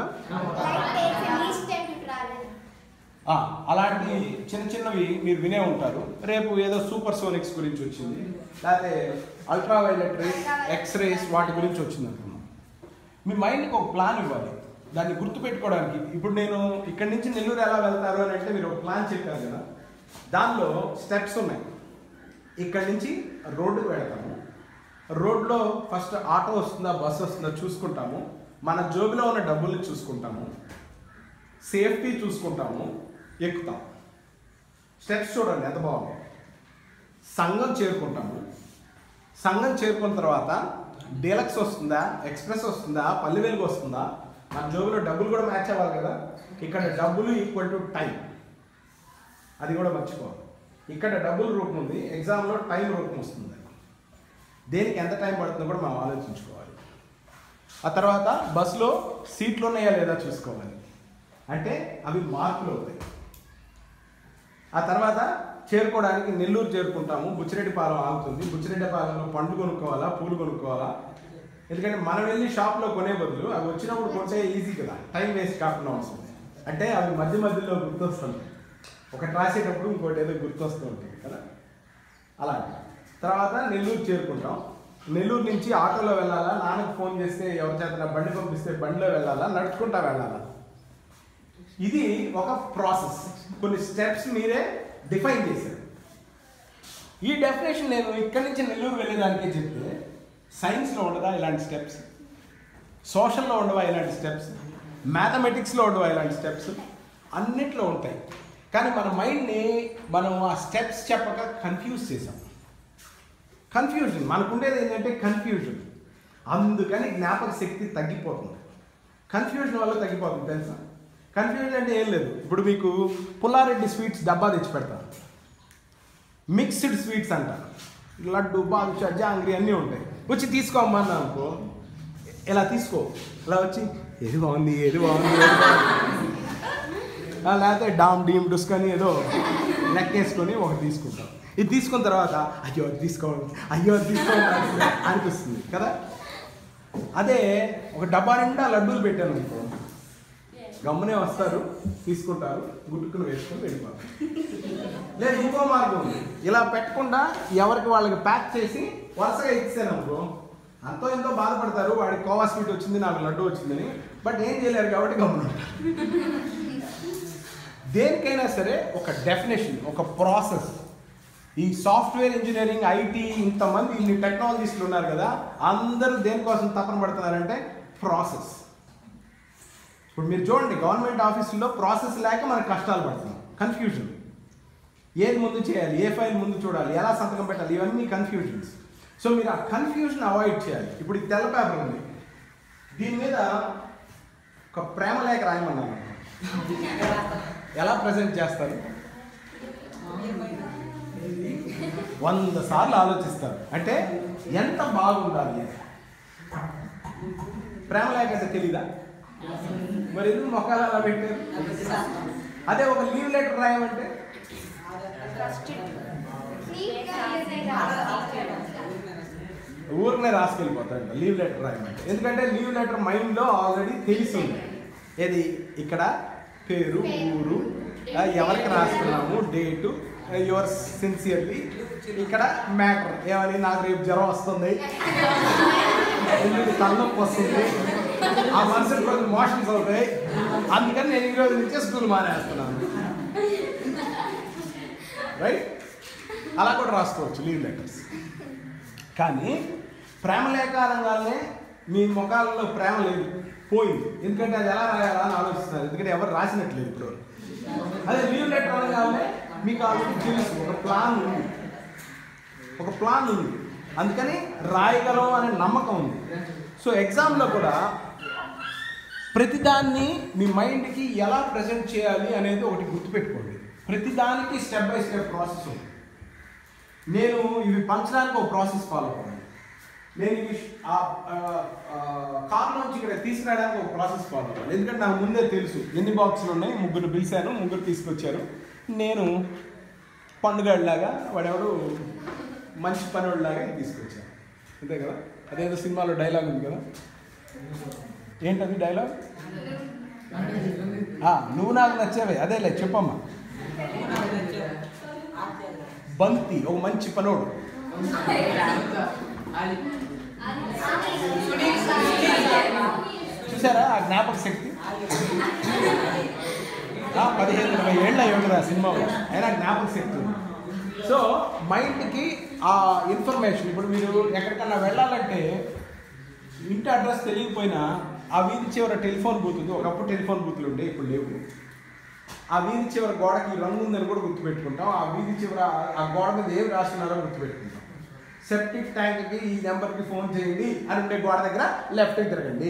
ఆ, అలాంటి చిన్న చిన్నవి మీరు వినే ఉంటారు రేపు ఏదో సూపర్ సోనిక్స్ గురించి వచ్చింది లేకపోతే ultraviolet rays X rays వాటి గురించి వచ్చింది అనుకున్నాం మీ మైండ్కి ఒక ప్లాన్ ఇవ్వాలి దాన్ని గుర్తుపెట్టుకోవడానికి ఇప్పుడు నేను ఇక్కడి నుంచి నెల్లూరు ఎలా వెళ్తారు అని అంటే మీరు ఒక ప్లాన్ చెప్పారు కదా దానిలో స్టెప్స్ ఉన్నాయి ఇక్కడి నుంచి రోడ్డుకు వెళ్తాము రోడ్లో ఫస్ట్ ఆటో వస్తుందా బస్సు వస్తుందా చూసుకుంటాము మన జోబులో ఉన్న డబ్బుల్ని చూసుకుంటాము సేఫ్టీ చూసుకుంటాము ఎక్కుతాం స్టెప్స్ చూడండి ఎంత బాగుంది సంఘం చేరుకుంటాము సంఘం చేరుకున్న తర్వాత డీలక్స్ వస్తుందా ఎక్స్ప్రెస్ వస్తుందా పల్లె వెలుగు వస్తుందా మన జోబులో డబ్బులు కూడా మ్యాచ్ అవ్వాలి కదా ఇక్కడ డబ్బులు ఈక్వల్ టు టైం అది కూడా మర్చిపోవాలి ఇక్కడ డబ్బులు రూపం ఉంది ఎగ్జామ్లో టైం రూపం వస్తుంది దేనికి ఎంత టైం పడుతుందో కూడా మనం ఆలోచించుకోవాలి ఆ తర్వాత బస్సులో సీట్లు ఉన్నాయా లేదా చూసుకోవాలి అంటే అవి మార్కులు అవుతాయి ఆ తర్వాత చేరుకోవడానికి నెల్లూరు చేరుకుంటాము బుచ్చిరెడ్డిపాలెం ఆగుతుంది బుచ్చిరెడ్డిపాలెంలో పండ్లు కొనుక్కోవాలా పూలు కొనుక్కోవాలా ఎందుకంటే మనం వెళ్ళి షాప్లో కొనే బదులు అవి వచ్చినప్పుడు కొంటే ఈజీ కదా టైం వేస్ట్ కాకుండా వస్తుంది అంటే అవి మధ్య మధ్యలో గుర్తొస్తుంది ఒకటి రాసేటప్పుడు ఇంకోటి ఏదో గుర్తొస్తూ ఉంటుంది కదా అలాగే తర్వాత నెల్లూరు చేరుకుంటాం నెల్లూరు నుంచి ఆటోలో వెళ్ళాలా నాన్నకు ఫోన్ చేస్తే ఎవరి చేత బండి పంపిస్తే బండిలో వెళ్ళాలా నడుచుకుంటా వెళ్ళాలా ఇది ఒక ప్రాసెస్ కొన్ని స్టెప్స్ మీరే డిఫైన్ చేశారు ఈ డెఫినేషన్ నేను ఇక్కడి నుంచి నెల్లూరు వెళ్ళేదానికే చెప్తే సైన్స్లో ఉండదా ఇలాంటి స్టెప్స్ సోషల్లో ఉండవా ఇలాంటి స్టెప్స్ మ్యాథమెటిక్స్లో ఉండవా ఇలాంటి స్టెప్స్ అన్నిట్లో ఉంటాయి కానీ మన మైండ్ని మనం ఆ స్టెప్స్ చెప్పక కన్ఫ్యూజ్ చేసాం కన్ఫ్యూజన్ మనకుండేది ఏంటంటే కన్ఫ్యూజన్ అందుకని జ్ఞాపక శక్తి తగ్గిపోతుంది కన్ఫ్యూజన్ వల్ల తగ్గిపోతుంది తెలుసా కన్ఫ్యూజన్ అంటే ఏం లేదు ఇప్పుడు మీకు పుల్లారెడ్డి స్వీట్స్ డబ్బా తెచ్చి పెడతారు మిక్స్డ్ స్వీట్స్ అంటారు లడ్డు బాదుషా జాంగ్రీ అన్నీ ఉంటాయి వచ్చి తీసుకోమన్నా అనుకో ఇలా తీసుకో ఇలా వచ్చి ఏది బాగుంది ఏది బాగుంది ఏది బాగుంది. ఆ, లేకపోతే డామ్ డీమ్ డుస్క్ అని ఏదో లెక్కేసుకొని ఒకటి తీసుకుంటాం ఇది తీసుకున్న తర్వాత అయ్యో అది తీసుకోవాలి అయ్యో అది తీసుకోవాలి అనిపిస్తుంది కదా అదే ఒక డబ్బా నిండా లడ్డూలు పెట్టాను అనుకో గమ్మునే వస్తారు తీసుకుంటారు గుట్టుకుని వేసుకొని వెళ్ళిపోతారు లేదు ఇంకో మార్గం ఉంది ఇలా పెట్టకుండా ఎవరికి వాళ్ళకి ప్యాక్ చేసి వరుసగా ఇచ్చాను అనుకో అంతో ఎంతో బాధపడతారు వాడికి కోవా స్వీట్ వచ్చింది నాకు లడ్డు వచ్చిందని బట్ ఏం చేయలేరు కాబట్టి గమ్మున ఉంటారు. దేనికైనా సరే ఒక డెఫినేషన్ ఒక ప్రాసెస్ ఈ సాఫ్ట్వేర్ ఇంజనీరింగ్ ఐటీ ఇంతమంది ఇన్ని టెక్నాలజీస్లు ఉన్నారు కదా అందరూ దేనికోసం తపన పడుతున్నారంటే ప్రాసెస్ ఇప్పుడు మీరు చూడండి గవర్నమెంట్ ఆఫీసుల్లో ప్రాసెస్ లేక మనకు కష్టాలు పడుతున్నాం కన్ఫ్యూజన్ ఏది ముందు చేయాలి ఏ ఫైల్ ముందు చూడాలి ఎలా సంతకం పెట్టాలి ఇవన్నీ కన్ఫ్యూజన్స్ సో మీరు ఆ కన్ఫ్యూజన్ అవాయిడ్ చేయాలి ఇప్పుడు ఈ తెల్ల పేపర్ ఉంది దీని మీద ఒక ప్రేమ లేఖ రాయమన్నాను ఎలా ప్రజెంట్ చేస్తారు వంద సార్లు ఆలోచిస్తారు అంటే ఎంత బాగుండాలి అని. ప్రేమ లేఖ అంటే తెలీదా మరి ఎందుకు మొక్కలు అలా పెట్టారు అదే ఒక లీవ్ లెటర్ రాయమంటే ఊరినే రాసుకెళ్ళిపోతాడు లీవ్ లెటర్ రాయమంటే ఎందుకంటే లీవ్ లెటర్ మైండ్లో ఆల్రెడీ తెలిసింది ఏది ఇక్కడ పేరు ఊరు ఆ, ఎవరికి రాస్తున్నాము డేటు యువర్ సిన్సియర్లీ ఇక్కడ మ్యాటర్ ఏమని నాకు రేపు జ్వరం వస్తుంది ఎల్లుండి తలనొప్పి వస్తుంది ఆ మనుషులు కొంచెం మోషన్స్ అవుతాయి అందుకని నేను ఈ రోజు నుంచే స్కూల్ మానేస్తున్నాను రైట్ అలా కూడా రాసుకోవచ్చు లీవ్ లెటర్స్ కానీ ప్రేమ లేఖ అనగానే మీ ముఖాలలో ప్రేమ లేదు పోయింది ఎందుకంటే అది ఎలా రాయాలా అని ఆలోచిస్తున్నారు ఎందుకంటే ఎవరు రాసినట్లేదు ఇప్పుడు అదే లీవ్ లెటర్ అనగానే మీకు ఆల్రెడీ తెలుసు ఒక ప్లాన్ ఉంది ఒక ప్లాన్ ఉంది అందుకని రాయగలం అనే నమ్మకం ఉంది సో ఎగ్జామ్లో కూడా ప్రతిదాన్ని మీ మైండ్కి ఎలా ప్రజెంట్ చేయాలి అనేది ఒకటి గుర్తుపెట్టుకోండి ప్రతిదానికి స్టెప్ బై స్టెప్ ప్రాసెస్ ఉంది నేను ఇవి పంచడానికి ఒక ప్రాసెస్ ఫాలో అవ్వాలి నేను ఇవి కార్ నుంచి ఇక్కడ తీసుకురావడానికి ఒక ప్రాసెస్ ఫాలో అవ్వాలి ఎందుకంటే నాకు ముందే తెలుసు ఎన్ని బాక్సులు ఉన్నాయి ముగ్గురు పిలిచాను ముగ్గురు తీసుకొచ్చారు నేను పండుగలాగా వాడెవడు మంచి పనివాడిలాగా తీసుకొచ్చాను అంతే కదా అదేదో సినిమాలో డైలాగ్ ఉంది కదా ఏంటది డైలాగ్ ఆ, నువ్వు నాకు నచ్చేవే అదేలే చెప్పమ్మా బంతి ఒక మంచి పనోడు చూసారా ఆ జ్ఞాపక శక్తి ఆ, పదిహేను ఇరవై ఏళ్ళు అయి ఉంటుంది ఆ సినిమాలో అయినా జ్ఞాపక శక్తి ఉంది. సో మైండ్కి ఆ ఇన్ఫర్మేషన్ ఇప్పుడు మీరు ఎక్కడికన్నా వెళ్ళాలంటే ఇంటి అడ్రస్ తెలియకపోయినా ఆ వీధి చివర టెలిఫోన్ బూత్ ఉంది ఒకప్పుడు టెలిఫోన్ బూత్లు ఉండే ఇప్పుడు లేవు ఆ వీధి చివర గోడకి ఈ రంగు ఉందని కూడా గుర్తుపెట్టుకుంటాం ఆ వీధి చివర ఆ గోడ మీద ఏం రాస్తున్నారో గుర్తుపెట్టుకుంటాం సెప్టిక్ ట్యాంక్కి ఈ నెంబర్కి ఫోన్ చేయండి అని ఉండే గోడ దగ్గర లెఫ్ట్ తిరగండి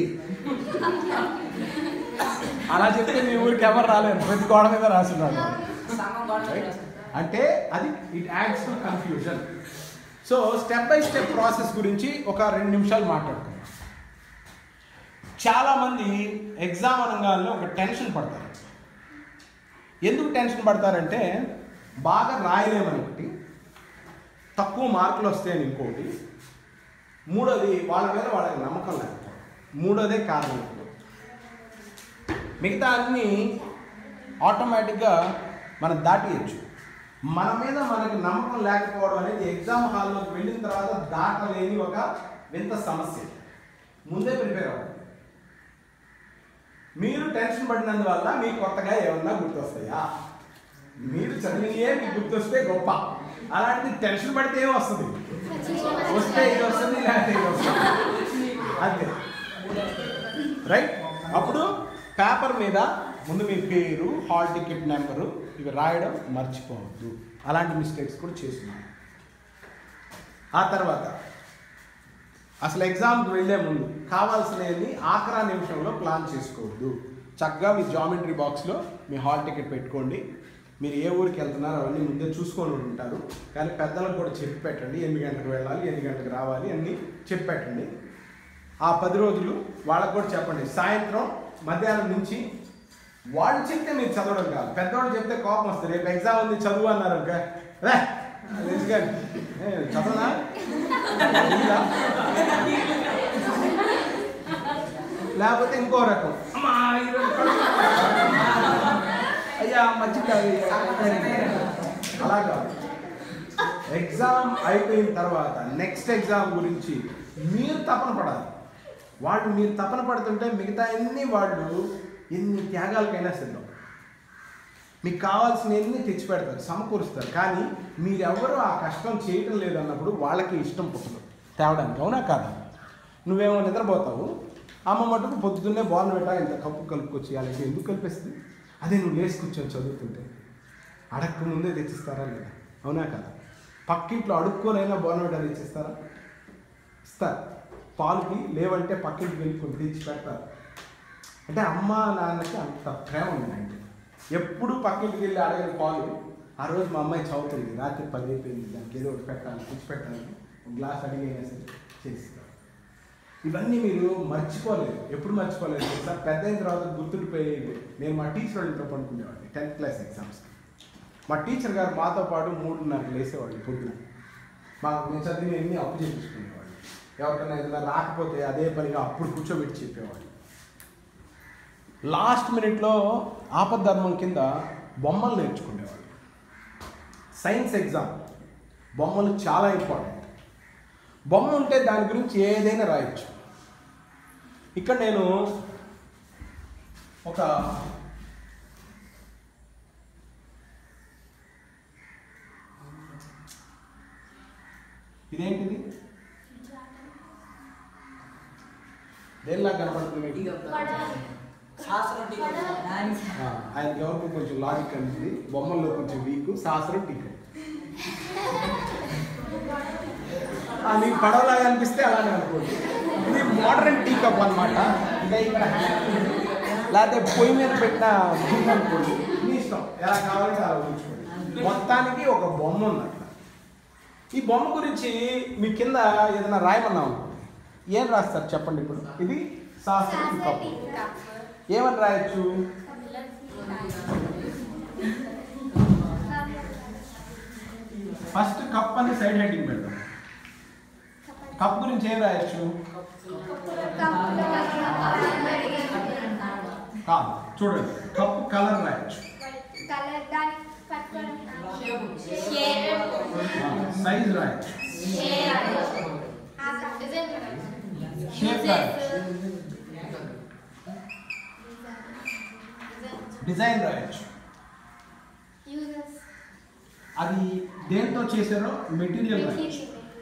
అలా చెప్తే మీ ఊరికి ఎవరు రాలేరు ప్రతి గోడ మీద రాస్తున్నాడు Right? అంటే అది it adds to confusion so step by step process గురించి ఒక రెండు నిమిషాలు మాట్లాడుకుందాం చాలామంది ఎగ్జామ్ అనగానే ఒక టెన్షన్ పడతారు ఎందుకు టెన్షన్ పడతారంటే బాగా రాయలేమని ఒకటి తక్కువ మార్కులు వస్తాయని ఇంకోటి మూడోది వాళ్ళ మీద వాళ్ళకి నమ్మకం లేకపోవడం మూడోదే కారణం ఇప్పుడు మిగతా అన్నీ ఆటోమేటిక్గా మనం దాటియచ్చు మన మీద మనకి నమ్మకం లేకపోవడం అనేది ఎగ్జామ్ హాల్లోకి వెళ్ళిన తర్వాత దాటలేని ఒక వింత సమస్య ముందే ప్రిపేర్ అవ్వండి మీరు టెన్షన్ పడినందువల్ల మీకు కొత్తగా ఏమన్నా గుర్తొస్తాయా మీరు చదివినయే మీకు గుర్తొస్తే గొప్ప అలాంటి టెన్షన్ పడితే ఏం వస్తుంది వస్తే ఇది వస్తుంది లేకపోతే ఇది వస్తుంది అంతే రైట్ అప్పుడు పేపర్ మీద ముందు మీ పేరు హాల్ టికెట్ నెంబరు ఇవి రాయడం మర్చిపోవద్దు అలాంటి మిస్టేక్స్ కూడా చేస్తున్నాను ఆ తర్వాత అసలు ఎగ్జామ్కి వెళ్ళే ముందు కావాల్సినవి ఆఖరా నిమిషంలో ప్లాన్ చేసుకోవద్దు చక్కగా మీ జామెట్రీ బాక్స్లో మీ హాల్ టికెట్ పెట్టుకోండి మీరు ఏ ఊరికి వెళ్తున్నారో అవన్నీ ముందే చూసుకొని ఉంటారు కానీ పెద్దలకు కూడా చెప్పి పెట్టండి ఎన్ని గంటలకు వెళ్ళాలి ఎన్ని గంటలకు రావాలి అన్నీ చెప్పి పెట్టండి ఆ పది రోజులు వాళ్ళకు కూడా చెప్పండి సాయంత్రం మధ్యాహ్నం నుంచి వాళ్ళు చెప్తే మీరు చదవడం కాదు పెద్దవాళ్ళు చెప్తే కోపం వస్తుంది రేపు ఎగ్జామ్ ఉంది చదువు అన్నారు ఇంకా రే అది తెలుసు కానీ ఏ, చదవనా తెలీదా? లేకపోతే ఇంకో రకం అమ్మా ఈరోజు కడుపు అయ్యా మజ్జిగ అలా కాదు ఎగ్జామ్ అయిపోయిన తర్వాత నెక్స్ట్ ఎగ్జామ్ గురించి మీరు తపన పడాలి వాళ్ళు మీరు తపన పడుతుంటే మిగతా అన్ని వాళ్ళు ఎన్ని త్యాగాలకైనా సిద్ధం మీకు కావాల్సిన ఎన్ని తెచ్చి పెడతారు సమకూరుస్తారు కానీ మీరెవరు ఆ కష్టం చేయటం లేదన్నప్పుడు వాళ్ళకి ఇష్టం పుట్టదు తేవడానికి అవునా కాదా నువ్వేమో నిద్రపోతావు అమ్మ మటుకు పొద్దున్నే బాల్ పెట్టా ఇంత కప్పు కలుపుకొచ్చి అలాగే ఎందుకు కలిపేస్తుంది అదే నువ్వు లేచి కూర్చొని చదువుతుంటే అడక్క ముందే తెచ్చిస్తారా లేదా అవునా కదా పక్కింట్లో అడుక్కోనైనా బోర్నవిటా తెచ్చిస్తారా ఇస్తారు పాలుకి లేవంటే పక్కింటికి వెళ్ళి కొన్ని తెచ్చి పెడతారు అంటే అమ్మ నాన్నకి అంత ప్రేమ ఉంది అంటే ఎప్పుడు పక్కింటికి వెళ్ళి అడగని పాలు ఆ రోజు మా అమ్మాయి చదువుతుంది రాత్రి పది అయిపోయింది దానికి ఏదో ఒకటి పెట్టాలి తెచ్చి పెట్టాలి ఒక గ్లాస్ అడిగైనా సరే చేస్తారు ఇవన్నీ మీరు మర్చిపోలేదు ఎప్పుడు మర్చిపోలేదు తెలుసా పెద్ద అయిన తర్వాత గుర్తుండిపోయేది నేను మా టీచర్ వాళ్ళ ఇంట్లో పడుకునేవాడిని టెన్త్ క్లాస్ ఎగ్జామ్స్కి మా టీచర్ గారు మాతో పాటు మూడున్నర లేసేవాళ్ళు పొద్దున మా మేము చదివిన ఎన్ని అప్పు చేపించుకునేవాళ్ళు ఎవరికైనా ఏదైనా రాకపోతే అదే పనిగా అప్పుడు కూర్చోబెట్టి చెప్పేవాళ్ళు లాస్ట్ మినిట్లో ఆపద్ధర్మం కింద బొమ్మలు నేర్చుకునేవాళ్ళు సైన్స్ ఎగ్జామ్ బొమ్మలు చాలా ఇంపార్టెంట్ బొమ్మ ఉంటే దాని గురించి ఏదైనా రాయొచ్చు ఇక్కడ నేను ఒక ఇదేంటిది దేనిలా కనపడుతుంది మీకు ఆ, ఆయనకి ఎవరికి కొంచెం లాజిక్ అనిపించింది బొమ్మల్లో కొంచెం వీక్ శాస్త్రం టీకా ఆ, మీకు పడవలాగా అనిపిస్తే అలానే అనుకోండి ఇది మోడర్న్ టీ కప్ అనమాట ఇంకా ఇక్కడ హ్యాండ్ ఉంది. లేకపోతే పొయ్యి మీద పెట్టిన గిన్నె అనుకోండి మీ ఇష్టం ఎలా కావాలంటే అలా ఉంచుకోండి మొత్తానికి ఒక బొమ్మ ఉంది అక్కడ ఈ బొమ్మ గురించి మీ కింద ఏదైనా రాయమన్నా అనుకోండి ఏం రాస్తారు చెప్పండి ఇప్పుడు ఇది శాస్త్ర టీ కప్ ఏమని రాయొచ్చు ఫస్ట్ కప్ అని సైడ్ హెడ్డింగ్ పెడదాం కప్ గురించి ఏం రాయొచ్చు కాదు చూడండి కప్ కలర్ రాయొచ్చు కలర్ దాన్ని పట్టుకోవడం సైజ్ రాయొచ్చు షేప్ రాయొచ్చు డిజైన్ రాయొచ్చు Users. అది దేంతో చేశారో మెటీరియల్ రాయొచ్చు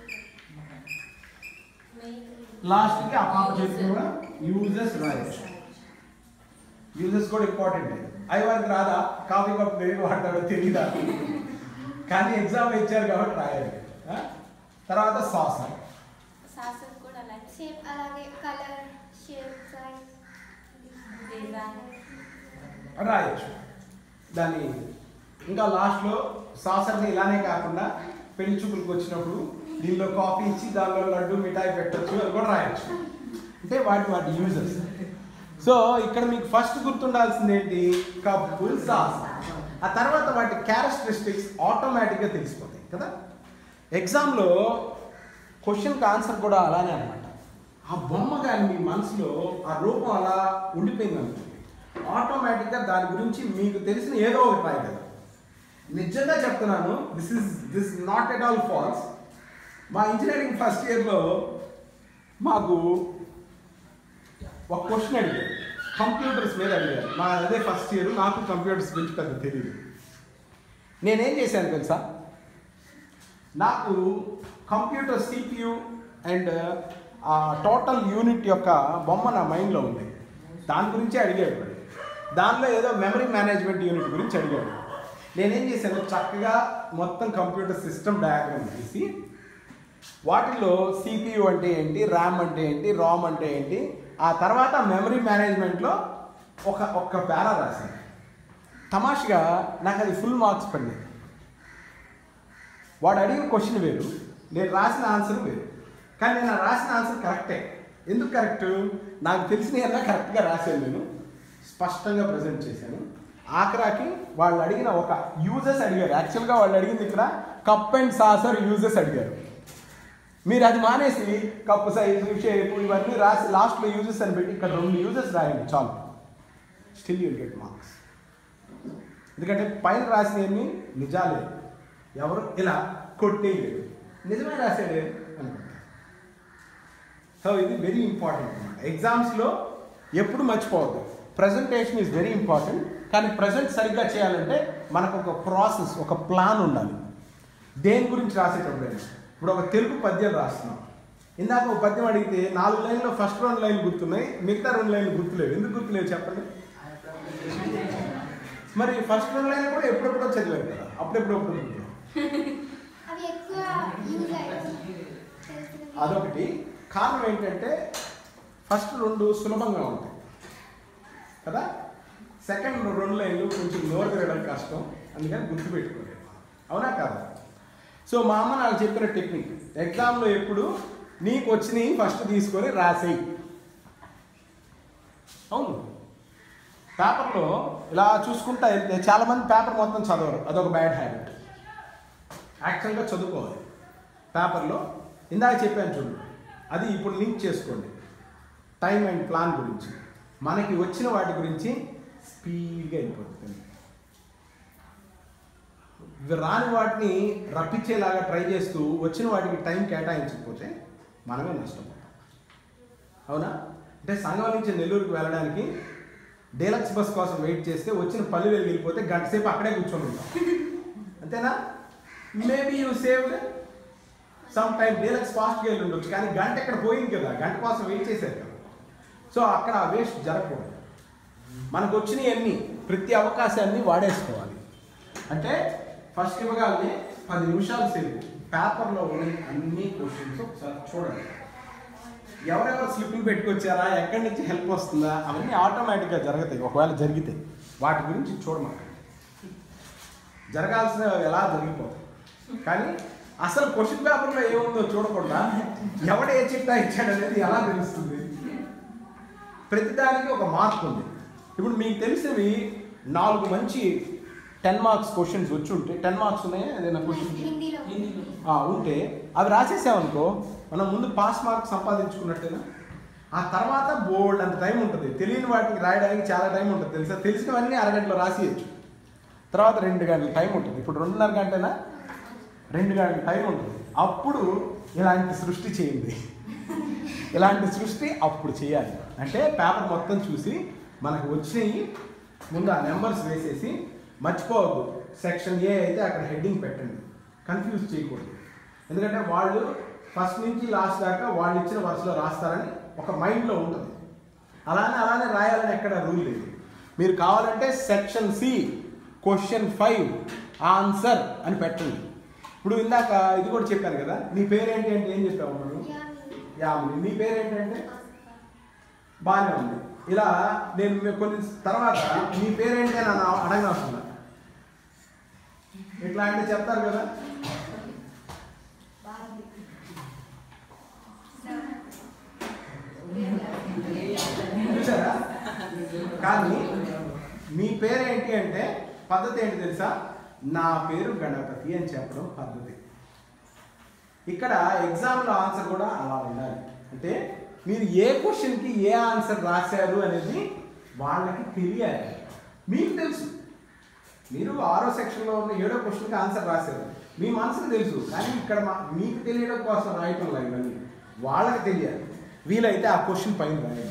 లాస్ట్కి ఆ పాప చేతికి కూడా యూజెస్ రాయొచ్చు యూజెస్ కూడా ఇంపార్టెంట్ అవి వారికి రాదా కాఫీ కప్ దేనికి వాడతారో తెలీదా కానీ ఎగ్జామ్ ఇచ్చారు కాబట్టి రాయాలి ఆ? తర్వాత సాస్ శాసనం కూడా అలాగే Shape అలాగే కలర్ షేప్ సైజ్ డిజైన్ రాయొచ్చు దాన్ని ఇంకా లాస్ట్లో సాసర్ని ఇలానే కాకుండా పెళ్లి చూపులకు వచ్చినప్పుడు దీనిలో కాఫీ ఇచ్చి దానిలో లడ్డు మిఠాయి పెట్టచ్చు అని కూడా రాయొచ్చు అంటే వాటి వాటి యూజెస్ సో ఇక్కడ మీకు ఫస్ట్ గుర్తుండాల్సింది ఏంటి కప్పు సాస్ ఆ తర్వాత వాటి క్యారెక్టరిస్టిక్స్ ఆటోమేటిక్గా తెలిసిపోతాయి కదా ఎగ్జామ్లో క్వశ్చన్కి ఆన్సర్ కూడా అలానే అనమాట ఆ బొమ్మ కానీ మీ మనసులో ఆ రూపం అలా ఉండిపోయింది అనుకోండి ఆటోమేటిక్గా దాని గురించి మీకు తెలిసిన ఏదో ఒకటి రాయగలరు నిజంగా చెప్తున్నాను this is this not at all false మా ఇంజనీరింగ్ ఫస్ట్ ఇయర్లో మాకు ఒక క్వశ్చన్ అడిగారు కంప్యూటర్స్ మీద అడిగారు నా అదే ఫస్ట్ ఇయర్ నాకు కంప్యూటర్స్ గురించి పెద్ద తెలియదు నేనేం చేశాను తెలుసా నాకు computer CPU and total unit యొక్క బొమ్మ నా మైండ్లో ఉంది దాని గురించే అడిగాడు వాడు. దానిలో ఏదో మెమరీ మేనేజ్మెంట్ యూనిట్ గురించి అడిగాడు నేనేం చేశాను చక్కగా మొత్తం కంప్యూటర్ సిస్టమ్ డయాగ్రామ్ తీసి వాటిల్లో సిపియు అంటే ఏంటి ర్యామ్ అంటే ఏంటి రామ్ అంటే ఏంటి ఆ తర్వాత మెమరీ మేనేజ్మెంట్లో ఒక ఒక్క పేరా రాశాను తమాషగా నాకు అది ఫుల్ మార్క్స్ పడినాయి వాడు అడిగిన క్వశ్చన్ వేరు నేను రాసిన ఆన్సర్ వేరు కానీ నేను ఆ రాసిన ఆన్సర్ కరెక్టే ఎందుకు కరెక్ట్ నాకు తెలిసిన కరెక్ట్గా రాశాను నేను స్పష్టంగా ప్రజెంట్ చేశాను ఆఖరాకి వాళ్ళు అడిగిన ఒక యూజెస్ అడిగారు యాక్చువల్గా వాళ్ళు అడిగింది ఇక్కడ కప్ అండ్ సాసర్ యూజెస్ అడిగారు మీరు అది మానేసి కప్పు సైజు షేప్ ఇవన్నీ రాసి లాస్ట్లో యూజెస్ అని పెట్టి ఇక్కడ రెండు యూజెస్ రాయండి చాలు స్టిల్ యూల్ గెట్ మార్క్స్ ఎందుకంటే పైన రాసినవి నిజాలే ఎవరు ఇలా కొట్టేయలేదు నిజమే రాసాడే అనుకుంటా సో ఇది వెరీ ఇంపార్టెంట్ అనమాట ఎగ్జామ్స్లో ఎప్పుడు మర్చిపోవద్దు ప్రజెంటేషన్ ఈజ్ వెరీ ఇంపార్టెంట్ కానీ ప్రజెంట్ సరిగ్గా చేయాలంటే మనకు ఒక ప్రాసెస్ ఒక ప్లాన్ ఉండాలి దేని గురించి రాసేటప్పుడైనా ఇప్పుడు ఒక తెలుగు పద్యం రాస్తున్నాం ఇందాక ఒక పద్యం అడిగితే నాలుగు లైన్లో ఫస్ట్ రెండు లైన్లు గుర్తున్నాయి మిగతా రెండు లైన్లు గుర్తులేవు ఎందుకు గుర్తులేవు చెప్పండి మరి ఫస్ట్ రెండు లైన్లు కూడా ఎప్పుడెప్పుడో చదివారు కదా అప్పుడెప్పుడప్పుడు గుర్తులేవు అవి ఎక్కువ యూజ్ అయ్యాయి అదొకటి కారణం ఏంటంటే ఫస్ట్ రెండు సులభంగా ఉంటాయి కదా సెకండ్ రెండు లైన్లు కొంచెం నోరు తిరగడం కష్టం అందుకని గుర్తుపెట్టుకోలేదు అవునా కాదా సో మా అమ్మ నాకు చెప్పిన టెక్నిక్ ఎగ్జామ్లో ఎప్పుడు నీకు వచ్చినవి ఫస్ట్ తీసుకొని రాసేయి అవును పేపర్లో ఇలా చూసుకుంటా వెళ్తే చాలామంది పేపర్ మొత్తం చదవరు అదొక బ్యాడ్ హ్యాబిట్ యాక్చువల్గా చదువుకోవాలి పేపర్లో ఇందాక చెప్పాను చూడు అది ఇప్పుడు లింక్ చేసుకోండి టైం అండ్ ప్లాన్ గురించి మనకి వచ్చిన వాటి గురించి స్పీడ్గా వెళ్ళిపోతుంది ఇవి రాని వాటిని రప్పించేలాగా ట్రై చేస్తూ వచ్చిన వాటికి టైం కేటాయించకపోతే మనమే నష్టపోతాం అవునా అంటే సంఘం నుంచి నెల్లూరుకి వెళ్ళడానికి డీలక్స్ బస్ కోసం వెయిట్ చేస్తే వచ్చిన పల్లె వెళ్ళి వెళ్ళిపోతే గంట సేపు అక్కడే కూర్చొని ఉంటాం అంతేనా maybe you saved some time deluxe ఫాస్ట్గా వెళ్ళి ఉండొచ్చు కానీ గంట ఇక్కడ పోయింది కదా గంట కోసం వెయిట్ చేశారు కదా సో అక్కడ ఆ వేస్ట్ జరగకూడదు మనకు వచ్చినవి అన్ని ప్రతి అవకాశాన్ని వాడేసుకోవాలి అంటే ఫస్ట్ ఇవ్వగానే పది నిమిషాలు సేపు పేపర్లో ఉన్న అన్ని క్వశ్చన్స్ ఒకసారి చూడండి ఎవరెవరు స్లిప్లు పెట్టుకొచ్చారా ఎక్కడి నుంచి హెల్ప్ వస్తుందా అవన్నీ ఆటోమేటిక్గా జరుగుతాయి ఒకవేళ జరిగితే వాటి గురించి చూడమాట జరగాల్సిన ఎలా జరిగిపోతాయి కానీ అసలు క్వశ్చన్ పేపర్లో ఏముందో చూడకుండా ఎవడు ఏ చిట్టా ఇచ్చాడనేది ఎలా తెలుస్తుంది ప్రతిదానికి ఒక మార్క్ ఉంది ఇప్పుడు మీకు తెలిసినవి నాలుగు మంచి టెన్ మార్క్స్ క్వశ్చన్స్ వచ్చి ఉంటే టెన్ మార్క్స్ ఉన్నాయా ఏదైనా క్వశ్చన్ హిందీలో ఆ, ఉంటే అవి రాసేసామనుకో మనం ముందు పాస్ మార్క్ సంపాదించుకున్నట్టేనా ఆ తర్వాత బోల్డ్ అంత టైం ఉంటుంది తెలియని వాటికి రాయడానికి చాలా టైం ఉంటుంది తెలుసా తెలిసినవన్నీ అరగంటలో రాసేయచ్చు తర్వాత రెండు గంటల టైం ఉంటుంది ఇప్పుడు రెండున్నర గంటనా రెండు గంటల టైం ఉంటుంది అప్పుడు ఇలాంటి సృష్టి చేయండి ఇలాంటి సృష్టి అప్పుడు చేయాలి అంటే పేపర్ మొత్తం చూసి మనకు వచ్చినవి ముందు ఆ నెంబర్స్ వేసేసి మర్చిపోవద్దు సెక్షన్ ఏ అయితే అక్కడ హెడ్డింగ్ పెట్టండి కన్ఫ్యూజ్ చేయకూడదు ఎందుకంటే వాళ్ళు ఫస్ట్ నుంచి లాస్ట్ దాకా వాళ్ళు ఇచ్చిన వరుసలో రాస్తారని ఒక మైండ్లో ఉంటుంది అలానే అలానే రాయాలని ఎక్కడ రూల్ లేదు మీరు కావాలంటే section C question five answer అని పెట్టండి ఇప్పుడు ఇందాక ఇది కూడా చెప్పాను కదా నీ పేరేంటి అంటే ఏం చెప్పావు మనం యామిని నీ పేరేంటంటే బాగానే ఉంది ఇలా నేను మీ- కొన్ని తర్వాత నీ పేరేంటి అని అన- అడగనవసరం ఇట్లా అంటే చెప్తారు కదా చూసారా కానీ మీ పేరేంటి అంటే పద్ధతి ఏంటి తెలుసా నా పేరు గణపతి అని చెప్పడం పద్ధతి ఇక్కడ ఎగ్జామ్లో ఆన్సర్ కూడా అలా ఉండాలి అంటే మీరు ఏ క్వశ్చన్కి ఏ ఆన్సర్ రాశారు అనేది వాళ్ళకి తెలియాలి మీకు తెలుసు మీరు ఆరో సెక్షన్లో ఉన్న ఏడో క్వశ్చన్కి ఆన్సర్ రాశారు మీ మనసుకు తెలుసు కానీ ఇక్కడ మా మీకు తెలియడం కోసం రాయటం లేదు ఇవన్నీ వాళ్ళకి తెలియాలి వీలైతే ఆ క్వశ్చన్ పైన రాయండి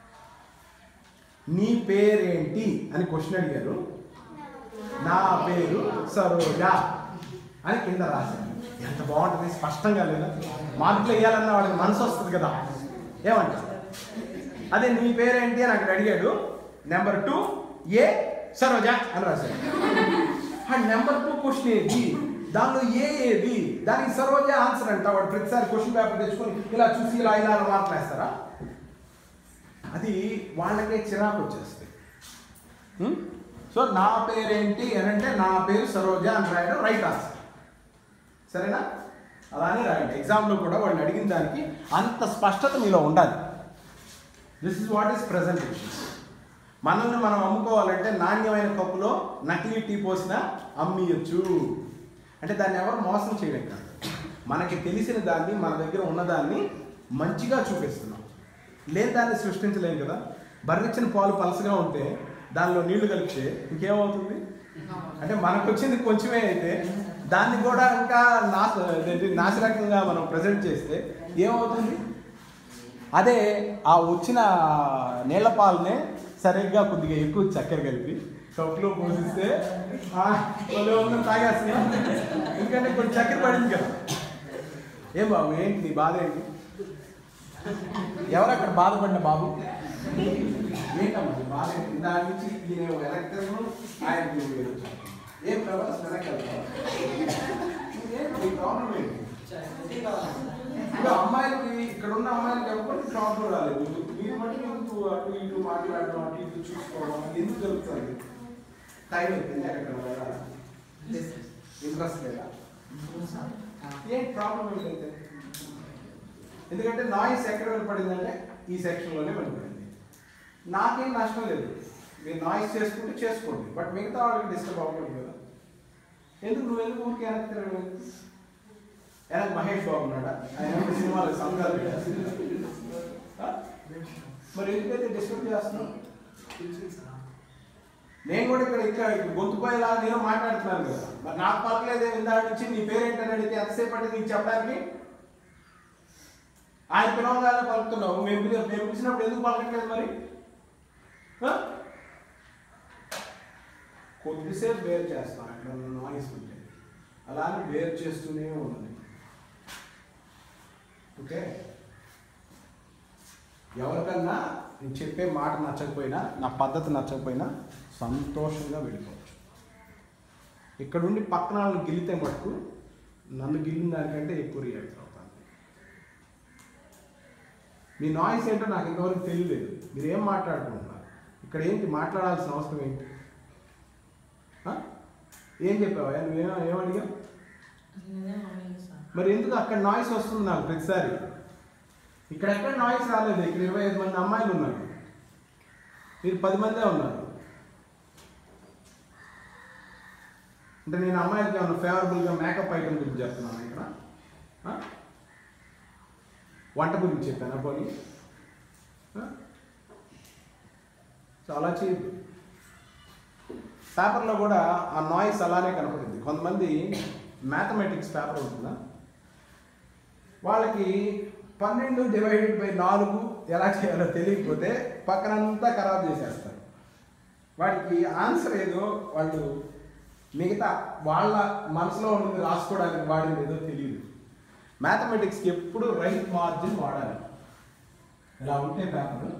నీ పేరేంటి అని క్వశ్చన్ అడిగారు నా పేరు సరోజ అని కింద రాశారు ఎంత బాగుంటుంది స్పష్టంగా లేదా మార్కులు వేయాలన్న వాడికి మనసు వస్తుంది కదా ఏమంటారు అదే నీ పేరేంటి అని అక్కడ అడిగాడు నెంబర్ టూ ఏ సరోజ అని రాశాడు ఆ నెంబర్ టూ క్వశ్చన్ ఏది దానిలో ఏ ఏది దానికి సరోజ ఆన్సర్ అంట వాడు ప్రతిసారి క్వశ్చన్ పేపర్ తెచ్చుకొని ఇలా చూసి ఇలా ఇలా అని మార్కులు వేస్తారా అది వాళ్ళకే చిరాకు వచ్చేస్తుంది హ్మ్? సో నా పేరేంటి అని అంటే నా పేరు సరోజ అని రాయడం రైట్ ఆన్సర్ సరేనా అలానే రాయండి ఎగ్జామ్లో కూడా వాళ్ళు అడిగిన దానికి అంత స్పష్టత మీలో ఉండాలి this is what is presentation మనల్ని మనం అమ్ముకోవాలంటే నాణ్యమైన కప్పులో నకిలీ టీ పోసిన అమ్మియచ్చు అంటే దాన్ని ఎవరు మోసం చేయడం కాదు మనకి తెలిసిన దాన్ని మన దగ్గర ఉన్నదాన్ని మంచిగా చూపిస్తున్నాం లేని దాన్ని సృష్టించలేం కదా బర్రిచ్చిన పాలు పలసగా ఉంటే దానిలో నీళ్లు కలిపితే ఇంకేమవుతుంది అంటే మనకు వచ్చింది కొంచెమే అయితే దాన్ని కూడా ఇంకా నాశ అదేంటి నాశరకంగా మనం ప్రజెంట్ చేస్తే ఏమవుతుంది అదే ఆ వచ్చిన నీళ్ల పాలనే సరిగ్గా కొద్దిగా ఎక్కువ చక్కెర కలిపి కప్పులో పోసిస్తే ఆ, భలే ఉందని తాగేస్తున్నా ఎందుకంటే కొంచెం చక్కెర పడింది కదా ఏం బాబు ఏంటి నీ బాధ ఏంటి ఎవరు అక్కడ బాధపడిన బాబు ఏంటమ్మా నీ బాధ ఏంటి దాని నుంచి ఈయన ఎలక్ట్రన్ ఆయన ఏం ప్రభాస్ వెనక్కి వెళ్తావా? ఏంటి నీ ప్రాబ్లం ఏంటి ఇప్పుడు అమ్మాయిలకి ఇక్కడ ఉన్న అమ్మాయిలకి ఎవరికి ప్రాబ్లం రాలేదు మీరు మట్టి ఎందుకు అటు ఇటు మాట్లాడడం అటు ఇటు చూసుకోవడం అది ఎందుకు జరుగుతుంది టైం అయిపోయింది అక్కడ ఇంట్రెస్ట్ లేదా ఏం ప్రాబ్లం ఏంటంటే ఎందుకంటే నాయిస్ ఎక్కడ వినపడిందంటే ఈ సెక్షన్లోనే వినపడింది నాకేం నష్టం లేదు మీరు నాయిస్ చేసుకుంటే చేసుకోండి బట్ మిగతా వాళ్ళకి డిస్టర్బ్ అవ్వకూడదు కదా ఎందుకు నువ్వు ఎందుకు ఊరికి వెనక్కి తిరగడం ఎందుకు? వెనక మహేష్ బాబు ఉన్నాడా ఆయన ఏమో సినిమాలు సంఘాలు పెట్టేస్తున్నాడు. ఆ? మరి ఎందుకైతే డిస్టర్బ్ చేస్తున్నావు నేను కూడా ఇక్కడ ఇక్కడ గొంతుపోయేలా నేను మాట్లాడుతున్నాను కదా మరి నాకు పక్కలేదే ఇందాక నుంచి నీ పేరేంటని అడిగితే ఎంతసేపు అంటే నీకు చెప్పడానికి ఆయన పిలవగానే పలుకుతున్నావు మేము పిలి- మేము పిలిచినప్పుడు ఎందుకు పలకట్లేదు మరి ఆ? కొద్దిసేపు వేరు చేస్తాం అక్కడ నాయిస్ ఉంటే అలానే వేరు చేస్తూనే ఉన్నది ఓకే ఎవరికన్నా నేను చెప్పే మాట నచ్చకపోయినా నా పద్ధతి నచ్చకపోయినా సంతోషంగా వెళ్ళిపోవచ్చు ఇక్కడుండి పక్కన వాళ్ళని గిల్లితే మటుకు నన్ను గిల్లిన దానికంటే ఎక్కువ రియాక్ట్ అవుతాను మీ నాయిస్ ఏంటో నాకు ఇంతవరకు తెలియలేదు మీరు ఏం మాట్లాడుకుంటున్నారు ఇక్కడ ఏంటి మాట్లాడాల్సిన అవసరం ఏంటి ఆ? ఏం చెప్పావా నువ్వేమో ఏమడిగావు మరి ఎందుకు అక్కడ నాయిస్ వస్తుంది నాకు ప్రతిసారి ఇక్కడ ఎక్కడ నాయిస్ రాలేదు ఇక్కడ ఇరవై ఐదు మంది అమ్మాయిలు ఉన్నారు మీరు పది మందే ఉన్నారు అంటే నేను అమ్మాయిలకి ఏమన్నా ఫేవరబుల్గా మేకప్ ఐటమ్ గురించి చెప్తున్నాను ఇక్కడ ఆ? వంట గురించి చెప్పాను పోనీ ఆ? చాలా చీప్ పేపర్లో కూడా ఆ నాయిస్ అలానే కనపడింది కొంతమంది మ్యాథమెటిక్స్ పేపర్ ఉంటుందా వాళ్ళకి పన్నెండు డివైడెడ్ బై నాలుగు ఎలా చేయాలో తెలియకపోతే పక్కనంతా ఖరాబ్ చేసేస్తారు వాడికి ఆన్సర్ ఏదో వాళ్ళు మిగతా వాళ్ళ మనసులో ఉన్నది రాసుకోవడానికి వాడింది ఏదో తెలియదు మ్యాథమెటిక్స్కి ఎప్పుడు రైట్ మార్జిన్ వాడాలి ఇలా ఉంటే పేపర్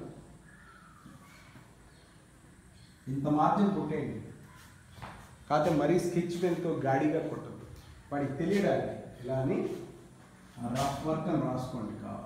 ఇంత మార్జిన్ కొట్టేయండి కాకపోతే మరీ స్కెచ్ పెన్తో గాడిగా కొట్టద్దు వాడికి తెలియడానికి ఇలా అని రఫ్ వర్క్ అని రాసుకోండి కావాలి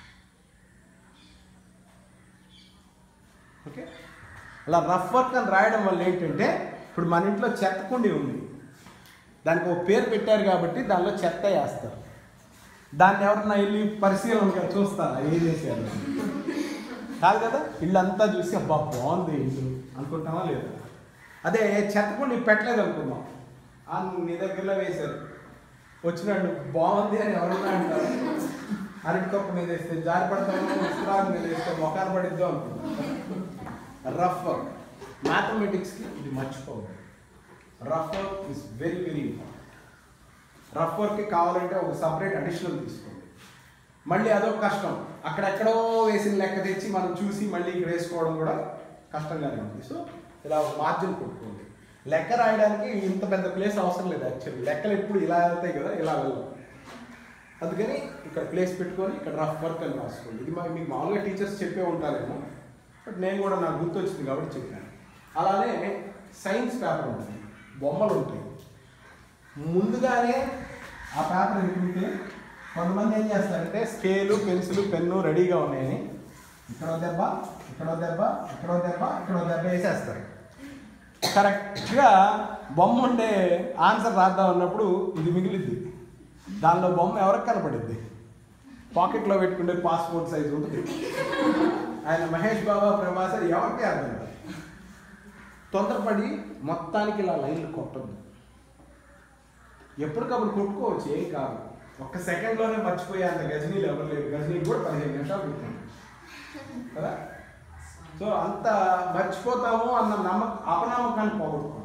ఓకే అలా రఫ్ వర్క్ అని రాయడం వల్ల ఏంటంటే ఇప్పుడు మన ఇంట్లో చెత్త కుండి ఉంది దానికి ఒక పేరు పెట్టారు కాబట్టి దానిలో చెత్త వేస్తారు దాన్ని ఎవరన్నా వెళ్ళి పరిశీలనగా చూస్తారా ఏం చేశారు కాదు కదా ఇల్లంతా చూసి అబ్బా బాగుంది ఇల్లు అనుకుంటామా లేదా అదే చెత్త కుండి పెట్టలేదు అనుకుందాం ఆ నీ దగ్గరలో వేశారు వచ్చినాడు బాగుంది అని ఎవరన్నా అంటారు అరటి కప్పు మీద వేస్తే జారి పడతాము ఉత్తరాలు మీద వేస్తే మొఖాలు పడిద్దాం అనుకుంటాం రఫ్ వర్క్ మ్యాథమెటిక్స్కి ఇది మర్చిపోవద్దు rough work is very very important rough వర్క్కి కావాలంటే ఒక సపరేట్ అడిషనల్ తీసుకోండి మళ్ళీ అదొక కష్టం అక్కడెక్కడో వేసిన లెక్క తెచ్చి మనం చూసి మళ్ళీ ఇక్కడ వేసుకోవడం కూడా కష్టంగానే ఉంది సో ఇలా ఒక మార్జిన్ కొట్టుకోండి లెక్క రాయడానికి ఇంత పెద్ద ప్లేస్ అవసరం లేదు యాక్చువల్లీ లెక్కలు ఎప్పుడు ఇలా వెళ్తాయి కదా ఇలా వెళ్ళవు అందుకని ఇక్కడ ప్లేస్ పెట్టుకొని ఇక్కడ రఫ్ వర్క్ అని రాసుకోండి ఇది మా- మీకు మామూలుగా టీచర్స్ చెప్పే ఉంటారేమో బట్ నేను కూడా నాకు గుర్తొచ్చింది కాబట్టి చెప్పాను అలానే సైన్స్ పేపర్ ఉంటుంది బొమ్మలు ఉంటాయి ముందుగానే ఆ పేపర్ ఎదుగుతుంటే కొంతమంది ఏం చేస్తారంటే స్కేలు పెన్సిల్ పెన్ను రెడీగా ఉన్నాయని ఇక్కడ ఓ దెబ్బ ఇక్కడ ఓ దెబ్బ ఇక్కడ ఓ దెబ్బ ఇక్కడ ఓ దెబ్బ వేసేస్తారు కరెక్ట్గా బొమ్మ ఉండే ఆన్సర్ రాద్దాం అన్నప్పుడు ఇది మిగిలిద్ది దానిలో బొమ్మ ఎవరికి కనపడిద్ది పాకెట్లో పెట్టుకునే పాస్పోర్ట్ సైజ్ ఉంటుంది ఆయన మహేష్ బాబా ప్రభాసర్ ఎవరికి అర్థం కాదు తొందరపడి మొత్తానికి ఇలా లైన్లు కొట్టద్దు ఎప్పటికప్పుడు కొట్టుకోవచ్చు ఏం కాదు ఒక్క సెకండ్లోనే మర్చిపోయే అంత గజనీలు ఎవరు లేరు గజనీలు కూడా పదిహేను నిమిషాలు గుర్తుంది కదా సో అంత మర్చిపోతాము అన్న నమ్మక అపనమ్మకాన్ని పోగొట్టుకోండి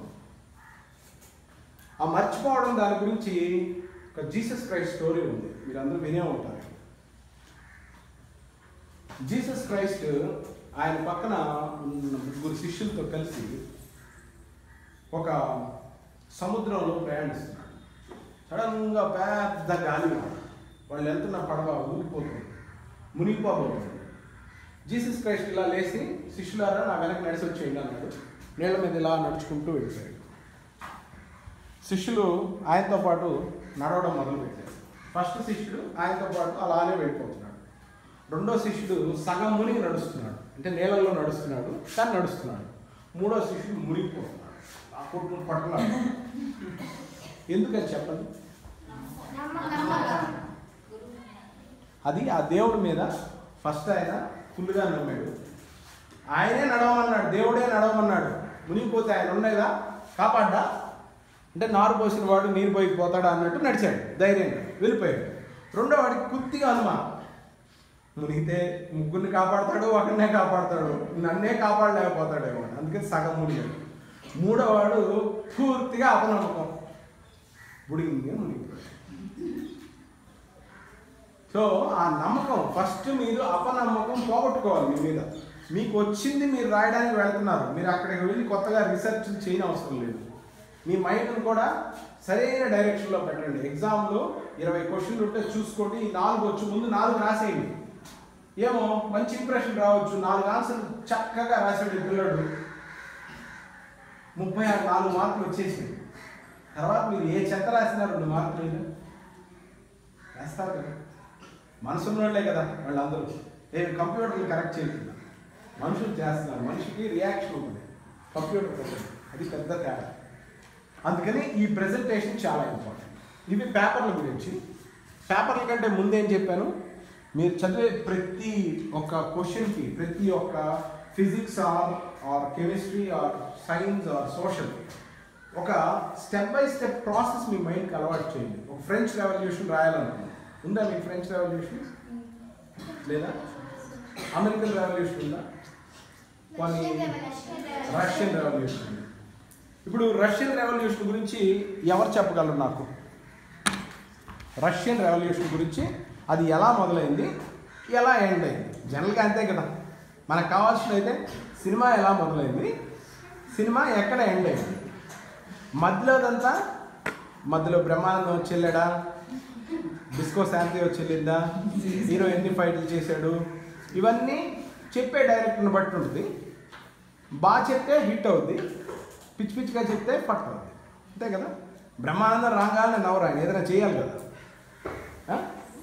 ఆ మర్చిపోవడం దాని గురించి ఒక జీసస్ క్రైస్ట్ స్టోరీ ఉంది మీరు అందరూ వినే ఉంటారు జీసస్ క్రైస్ట్ ఆయన పక్కన ఉన్న ముగ్గురు శిష్యులతో కలిసి ఒక సముద్రంలో ప్రయాణిస్తున్నాడు సడన్గా పెద్ద గాలి వాన. వాళ్ళు వెళ్తున్న పడవ ఊగిపోతుంది మునిగిపోబోతుంది జీసస్ క్రైస్ట్ ఇలా లేచి శిష్యులారా నా వెనక నడిచి వచ్చేయండి అన్నాడు నీళ్ళ మీద ఇలా నడుచుకుంటూ వెళ్ళిపోయాడు శిష్యులు ఆయనతో పాటు నడవడం మొదలుపెట్టారు ఫస్ట్ శిష్యుడు ఆయనతో పాటు అలానే వెళ్ళిపోతున్నాడు రెండో శిష్యుడు సగం మునిగి నడుస్తున్నాడు అంటే నీళ్ళల్లో నడుస్తున్నాడు కానీ నడుస్తున్నాడు మూడో శిష్యుడు మునిగిపోతున్నాడు ఆ కొట్టుకుని పట్టుకున్నాడు ఎందుకని చెప్పండి అది ఆ దేవుడి మీద ఫస్ట్ ఆయన ఫుల్గా నమ్మాడు ఆయనే నడవమన్నాడు దేవుడే నడవమన్నాడు మునిగిపోతే ఆయన ఉండేదా కాపాడ్డా అంటే నారు పోసిన వాడు నీరు పోయి పోతాడా అన్నట్టు నడిచాడు ధైర్యంగా వెళ్ళిపోయాడు రెండో వాడికి కుత్తిగా అనుమానం మునిగితే ముగ్గురిని కాపాడతాడు ఒకరినే కాపాడతాడు నన్నే కాపాడలేకపోతాడేమో అని. అందుకని సగం మునిగాడు మూడో వాడు పూర్తిగా అపనమ్మకం బుడిగి మునిగిపోయాడు సో ఆ నమ్మకం ఫస్ట్ మీరు అపనమ్మకం పోగొట్టుకోవాలి మీ మీద మీకు వచ్చింది మీరు రాయడానికి వెళ్తున్నారు మీరు అక్కడికి వెళ్ళి కొత్తగా రీసెర్చ్ చేయని అవసరం లేదు మీ మైండ్ని కూడా సరైన డైరెక్షన్లో పెట్టండి ఎగ్జామ్లో ఇరవై క్వశ్చన్లు ఉంటే చూసుకోండి ఈ నాలుగు వచ్చి ముందు నాలుగు రాసేయండి ఏమో మంచి ఇంప్రెషన్ రావచ్చు నాలుగు ఆన్సర్లు చక్కగా రాసాడు ఈ పిల్లడు ముప్పై ఆరు నాలుగు మార్కులు వచ్చేసి తర్వాత మీరు ఏ చెత్త రాసినా రెండు మార్కులు అయినా వేస్తారు కదా మనసు ఉన్నోళ్ళే కదా వాళ్ళందరూ ఏ కంప్యూటర్ని కరెక్ట్ చేయకుండా మనుషులు చేస్తున్నారు మనిషికి రియాక్షన్ ఉంటుంది కంప్యూటర్ పెట్టండి అది పెద్ద తేడా అందుకని ఈ ప్రెజెంటేషన్ చాలా ఇంపార్టెంట్ ఇవి పేపర్ల గురించి పేపర్ల కంటే ముందేం చెప్పాను మీరు చదివే ప్రతి ఒక్క క్వశ్చన్కి ప్రతి ఒక్క physics or or chemistry or science or social ఒక స్టెప్ బై స్టెప్ ప్రాసెస్ మీ మైండ్కి అలవాటు చేయండి ఒక ఫ్రెంచ్ రెవల్యూషన్ రాయాలనుకున్నాను ఉందా మీకు ఫ్రెంచ్ రెవల్యూషన్ లేదా అమెరికన్ రెవల్యూషన్ ఉందా కొన్ని రష్యన్ రెవల్యూషన్ ఉంది. ఇప్పుడు రష్యన్ రెవల్యూషన్ గురించి ఎవరు చెప్పగలరు నాకు రష్యన్ రెవల్యూషన్ గురించి అది ఎలా మొదలైంది ఎలా ఎండ్ అయింది జనరల్గా అంతే కదా మనకు కావాల్సిన అయితే సినిమా ఎలా మొదలైంది సినిమా ఎక్కడ ఎండ్ అయింది మధ్యలోదంతా మధ్యలో బ్రహ్మానందం వచ్చి వెళ్ళాడా డిస్కో శాంతి వచ్చి వెళ్ళిందా హీరో ఎన్ని ఫైట్లు చేశాడు ఇవన్నీ చెప్పే డైరెక్టర్ని బట్టి ఉంటుంది బాగా చెప్తే హిట్ అవుద్ది పిచ్చి పిచ్చిగా చెప్తే పట్టు అవుద్ది అంతే కదా బ్రహ్మానందం రాగానే నవ్వరు ఆయన ఏదైనా చేయాలి కదా ఆ?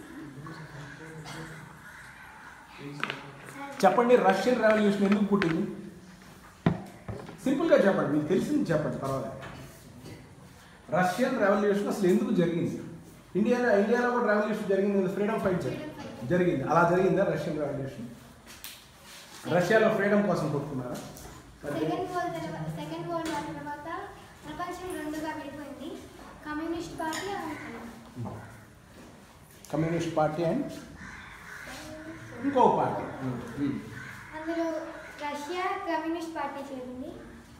చెప్పండి రష్యన్ రెవల్యూషన్ ఎందుకు పుట్టింది సింపుల్గా చెప్పండి మీకు తెలిసింది చెప్పండి పర్వాలేదు రష్యన్ రెవల్యూషన్ అసలు ఎందుకు జరిగింది ఇండియాలో ఇండియాలో కూడా రెవల్యూషన్ జరిగింది ఫ్రీడమ్ ఫైట్ జరిగింది జరిగింది అలా జరిగిందా రష్యన్ రెవల్యూషన్ రష్యాలో ఫ్రీడమ్ కోసం కొట్టుకున్నారా మరి సెకండ్ వరల్డ్ తర్వాత సెకండ్ వరల్డ్ వార్ తర్వాత ప్రపంచం రెండుగా విడిపోయింది communist party communist party and ఇంకో పార్టీ అందులో రష్యా కమ్యూనిస్ట్ పార్టీ చేరింది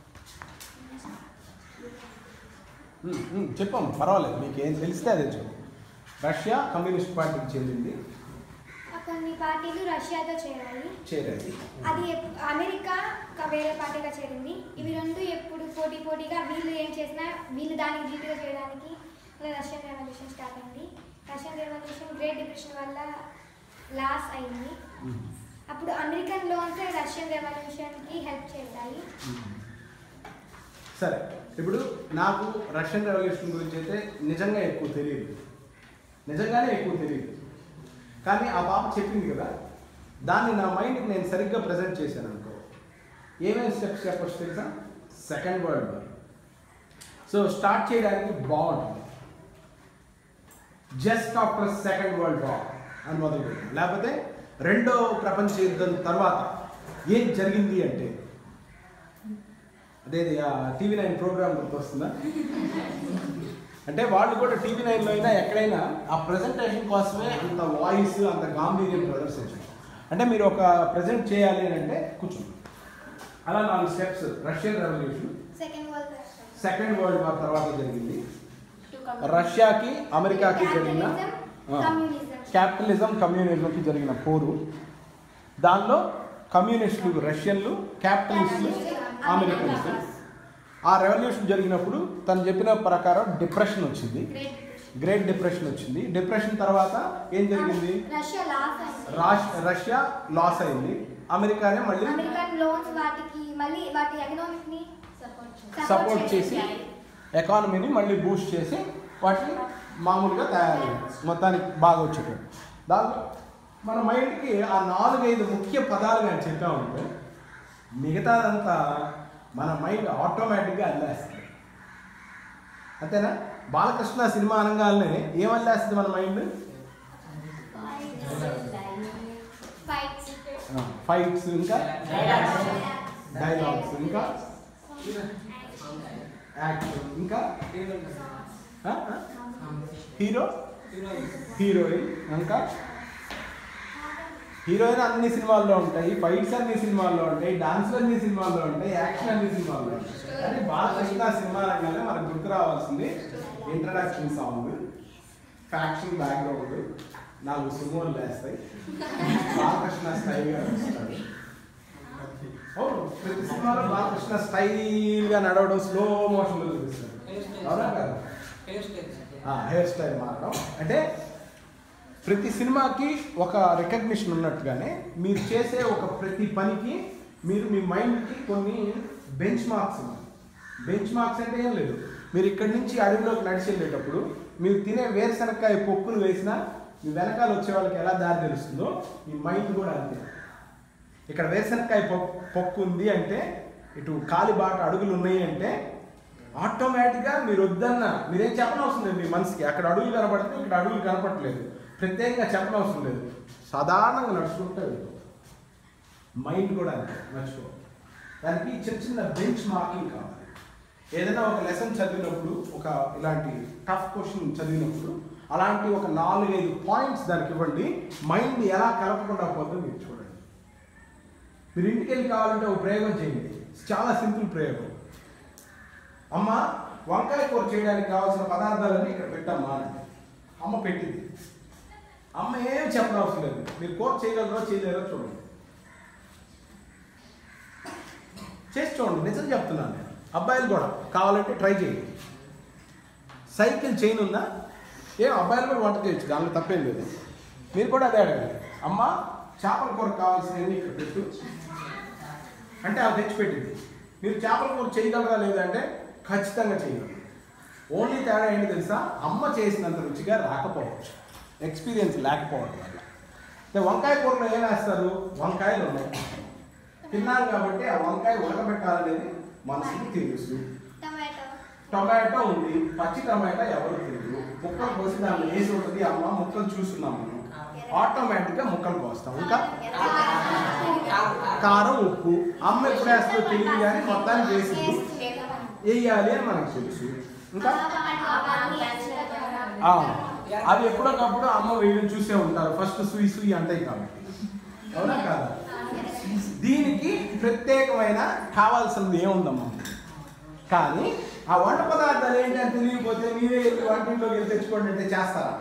చెప్పాం పర్వాలేదు మీకు ఏం తెలిస్తే అదే చెప్పు రష్యా కమ్యూనిస్ట్ పార్టీకి చెందింది ఆ కొన్ని పార్టీలు రష్యాతో చేరాయి చేరేది అది ఎప్- అమెరికా క- వేరే పార్టీగా చేరింది ఇవి రెండు ఎప్పుడు పోటీ పోటీగా వీళ్ళు ఏం చేసినా వీళ్ళు దానికి ధీటుగా చేయడానికి అలా రష్యన్ రెవల్యూషన్ స్టార్ట్ అయింది రష్యన్ రెవల్యూషన్ గ్రేట్ డిప్రెషన్ వల్ల లాస్ అయింది అప్పుడు అమెరికన్ లోన్స్ రష్యన్ రెవల్యూషన్కి హెల్ప్ చేశాయి సరే ఇప్పుడు నాకు రష్యన్ రెవల్యూషన్ గురించి అయితే నిజంగా ఎక్కువ తెలియదు నిజంగానే ఎక్కువ తెలియదు కానీ ఆ పాప చెప్పింది కదా దాన్ని నా మైండ్కి నేను సరిగ్గా ప్రజెంట్ చేశాను అనుకో ఏమేమి స్టెప్స్ చెప్పచ్చు తెలుసా second world war so start చేయడానికి బాగుంటుంది just after second world war అని మొదలు పెట్టాం లేకపోతే రెండో ప్రపంచ యుద్ధం తర్వాత ఏం జరిగింది అంటే అదే టీవీ నైన్ ప్రోగ్రామ్ గుర్తొస్తుందా అంటే వాళ్ళు కూడా టీవీ నైన్లో అయినా ఎక్కడైనా ఆ ప్రజెంటేషన్ కోసమే అంత వాయిస్ అంత గాంభీర్యం ప్రదర్శించారు అంటే మీరు ఒక ప్రజెంట్ చేయాలి అని అంటే కూర్చోండి అలా నాలుగు steps Russian revolution second world second world war తర్వాత జరిగింది రష్యాకి అమెరికాకి జరిగిన కమ్యూనిజం క్యాపిటలిజం కమ్యూనిజంకి జరిగిన పోరు దానిలో కమ్యూనిస్టులు రష్యన్లు క్యాపిటలిస్టులు అమెరికన్స్ ఆ రెవల్యూషన్ జరిగినప్పుడు తను చెప్పిన ప్రకారం డిప్రెషన్ వచ్చింది గ్రేట్ గ్రేట్ డిప్రెషన్ వచ్చింది డిప్రెషన్ తర్వాత ఏం జరిగింది రష్యా లాస్ అయింది రాష్ రష్యా లాస్ అయింది అమెరికానే మళ్ళీ అమెరికన్ లోన్స్ వాటికి మళ్ళీ వాటి ఎకనామిక్ ని సపోర్ట్ చేసి ఎకానమీని మళ్ళీ బూస్ట్ చేసి వాటిని మామూలుగా తయారు మొత్తానికి బాగా వచ్చేటట్టు దాంట్లో మన మైండ్కి ఆ నాలుగైదు ముఖ్య పదాలు నేను చెప్పామంటే మిగతాదంతా మన మైండ్ ఆటోమేటిక్గా అల్లేస్తుంది అంతేనా బాలకృష్ణ సినిమా అనగానే ఏం అల్లేస్తుంది మన మైండ్ ఫైట్స్ ఫైట్స్ ఇంకా డైలాగ్స్ ఇంకా యాక్షన్ ఇంకా ఆ? ఆ? హీరో హీరోయిన్ ఇంకా హీరోయిన్ అన్ని సినిమాల్లో ఉంటాయి ఫైట్స్ అన్ని సినిమాల్లో ఉంటాయి డాన్స్లు అన్ని సినిమాల్లో ఉంటాయి యాక్షన్ అన్ని సినిమాల్లో ఉంటాయి కానీ బాలకృష్ణ సినిమా రంగానే మనకు గుర్తు రావాల్సింది ఇంట్రడక్షన్ సాంగ్ ఫ్యాక్షన్ బ్యాక్గ్రౌండ్ నాలుగు సినిమాలు వేస్తాయి బాలకృష్ణ స్టైల్గా వస్తాడు అవును ప్రతి సినిమాలో బాలకృష్ణ స్టైల్గా నడవడం స్లో మోషన్లో చూపిస్తాడు అవునా కదా హెయిర్ స్టైల్ మారడం అంటే ప్రతి సినిమాకి ఒక రికగ్నిషన్ ఉన్నట్టుగానే మీరు చేసే ఒక ప్రతి పనికి మీరు మీ మైండ్కి కొన్ని బెంచ్ మార్క్స్ ఉన్నాయి బెంచ్ మార్క్స్ అంటే ఏం లేదు మీరు ఇక్కడి నుంచి అడవిలోకి నడిచి వెళ్ళేటప్పుడు మీరు తినే వేరుశనక్కాయ పొక్కులు వేసినా మీ వెనకాల వచ్చే వాళ్ళకి ఎలా దారి తెలుస్తుందో మీ మైండ్ కూడా అంతే ఇక్కడ వేరుశనక్కాయ పొ- పొక్కు ఉంది అంటే ఇటు కాలిబాట అడుగులు ఉన్నాయి అంటే ఆటోమేటిక్గా మీరు వద్దన్న మీరేం చెప్పనవసరం లేదు మీ మనసుకి అక్కడ అడుగులు కనపడితే ఇక్కడ అడుగులు కనపడట్లేదు ప్రత్యేకంగా చెప్పనవసరం లేదు సాధారణంగా నడుచుకుంటే వెళ్ళిపోతాం మైండ్ కూడా అంతే మర్చిపో దానికి చిన్న చిన్న బెంచ్ మార్కింగ్ కావాలి ఏదైనా ఒక లెసన్ చదివినప్పుడు ఒక ఇలాంటి టఫ్ క్వశ్చన్ చదివినప్పుడు అలాంటి ఒక నాలుగైదు పాయింట్స్ దానికి ఇవ్వండి మైండ్ ఎలా కలపకుండా పోతుందో మీరు చూడండి మీరు ఇంటికి వెళ్ళి కావాలంటే ఒక ప్రయోగం చేయండి చాలా సింపుల్ ప్రయోగం అమ్మ వంకాయ కూర చేయడానికి కావాల్సిన పదార్థాలన్నీ ఇక్కడ పెట్టమ్మా అంటే అమ్మ పెట్టింది అమ్మ ఏం చెప్పనవసరం లేదు మీరు కూర చేయగలరో చేయలేరో చూడండి చేసి చూడండి నిజం చెప్తున్నాను నేను అబ్బాయిలు కూడా కావాలంటే ట్రై చేయండి సైకిల్ చైన్ ఉందా ఏం అబ్బాయిలు కూడా వంట చేయొచ్చు దానిలో తప్పేం లేదు మీరు కూడా అదే అడగండి అమ్మ చేపల కూర కావాల్సినవి ఇక్కడ పెట్టు అంటే అది తెచ్చిపెట్టింది మీరు చేపల కూర చేయగలరా లేదంటే ఖచ్చితంగా చేయగలరు ఓన్లీ తేడా ఏంటి తెలుసా అమ్మ చేసినంత రుచిగా రాకపోవచ్చు ఎక్స్పీరియన్స్ లేకపోవడం వల్ల అంటే వంకాయ కూరలో ఏం వేస్తారు వంకాయలు ఉన్నాయి తిన్నాను కాబట్టి ఆ వంకాయ ఉడకబెట్టాలనేది మనసుకి తెలుసు టమాటో టొమాటో ఉంది పచ్చి టమాటా ఎవరు తెలియదు ముక్కలు కోసి దాన్ని వేసి ఉంటుంది అమ్మ ముక్కలు చూస్తున్నాం మనం ఆటోమేటిక్గా ముక్కలు కోస్తాం ఇంకా కారం ఉప్పు అమ్మ ఎప్పుడు వేస్తుందో తెలియదు కానీ మొత్తానికి వేసింది వేయాలి అని మనకు తెలుసు ఇంకా ఆ, అవి ఎప్పుడోకప్పుడు అమ్మ వేయడం చూసే ఉంటారు ఫస్ట్ సుయి సుయి అంటాయి కాబట్టి అవునా కాదా దీనికి ప్రత్యేకమైన కావాల్సింది ఏముందమ్మా కానీ ఆ వంట పదార్థాలు ఏంటి అని తెలియకపోతే మీరే వెళ్ళి వంటింట్లోకి వెళ్ళి తెచ్చుకోండి అంటే చేస్తారా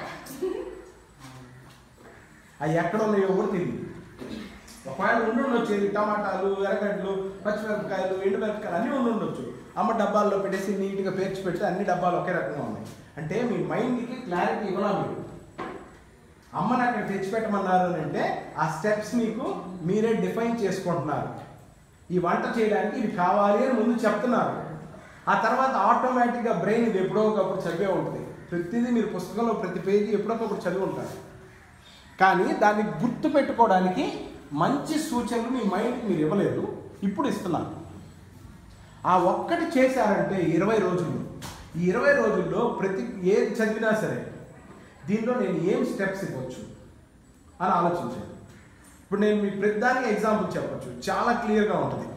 అవి ఎక్కడ ఉన్నాయో కూడా తెలియదు ఒకవేళ ఉండి ఉండొచ్చు ఇది టమాటాలు ఎర్రగడ్డలు పచ్చిమిరపకాయలు ఎండుమిరపకాయలు అన్నీ ఉండి ఉండొచ్చు అమ్మ డబ్బాల్లో పెట్టేసి నీట్గా పేర్చి పెడితే అన్ని డబ్బాలు ఒకే రకంగా ఉన్నాయి అంటే మీ మైండ్కి క్లారిటీ ఇవ్వలా మీరు అమ్మని అక్కడ తెచ్చిపెట్టమన్నారు అని అంటే ఆ స్టెప్స్ మీకు మీరే డిఫైన్ చేసుకుంటున్నారు ఈ వంట చేయడానికి ఇవి కావాలి అని ముందు చెప్తున్నారు ఆ తర్వాత ఆటోమేటిక్గా బ్రెయిన్ ఇది ఎప్పుడో ఒకప్పుడు చదివే ఉంటుంది ప్రతిదీ మీరు పుస్తకంలో ప్రతి పేజీ ఎప్పుడొకప్పుడు చదివి ఉంటారు కానీ దాన్ని గుర్తు పెట్టుకోవడానికి మంచి సూచనలు మీ మైండ్కి మీరు ఇవ్వలేదు ఇప్పుడు ఇస్తున్నారు ఆ ఒక్కటి చేశారంటే ఇరవై రోజుల్లో ఈ ఇరవై రోజుల్లో ప్రతి ఏది చదివినా సరే దీనిలో నేను ఏం స్టెప్స్ ఇవ్వచ్చు అని ఆలోచించాను ఇప్పుడు నేను మీకు ప్రతిదానికి ఎగ్జాంపుల్ చెప్పొచ్చు చాలా క్లియర్గా ఉంటుంది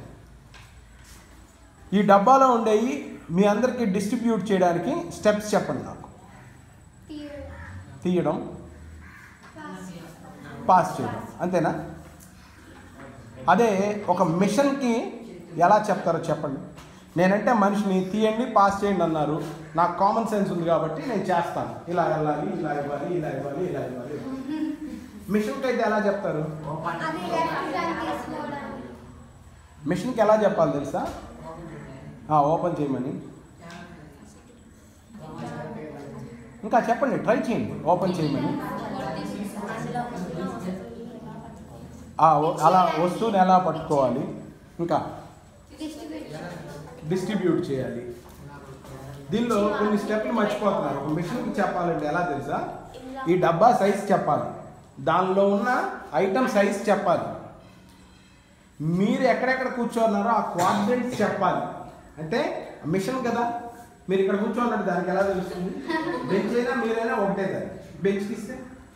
ఈ డబ్బాలో ఉండేవి మీ అందరికీ డిస్ట్రిబ్యూట్ చేయడానికి స్టెప్స్ చెప్పండి నాకు తీయడం పాస్ చేయడం అంతేనా అదే ఒక మిషన్కి ఎలా చెప్తారో చెప్పండి నేనంటే మనిషిని తీయండి పాస్ చేయండి అన్నారు నాకు కామన్ సెన్స్ ఉంది కాబట్టి నేను చేస్తాను ఇలా వెళ్ళాలి ఇలా ఇవ్వాలి ఇలా ఇవ్వాలి ఇలా ఇవ్వాలి మిషన్కి అయితే ఎలా చెప్తారు అది లెఫ్ట్ టర్న్ తీసుకోవడం మిషన్కి ఎలా చెప్పాలి తెలుసా ఆ, ఓపెన్ చేయమని ఇంకా చెప్పండి ట్రై చేయండి ఓపెన్ చేయమని ఆ, ఓ- అలా వస్తువుని ఎలా పట్టుకోవాలి ఇంకా డిస్ట్రిబ్యూట్ డిస్ట్రిబ్యూట్ చేయాలి దీనిలో కొన్ని స్టెప్లు మర్చిపోతున్నారు ఒక మిషన్కి చెప్పాలంటే ఎలా తెలుసా ఈ డబ్బా సైజ్ చెప్పాలి దానిలో ఉన్న ఐటమ్ సైజ్ చెప్పాలి మీరు ఎక్కడెక్కడ కూర్చోన్నారో ఆ క్వాడ్రెంట్స్ చెప్పాలి అంటే మిషన్ కదా మీరు ఇక్కడ కూర్చోన్నట్టు దానికి ఎలా తెలుస్తుంది బెంచ్ అయినా మీరైనా ఒకటే దాన్ని బెంచ్ తీస్తే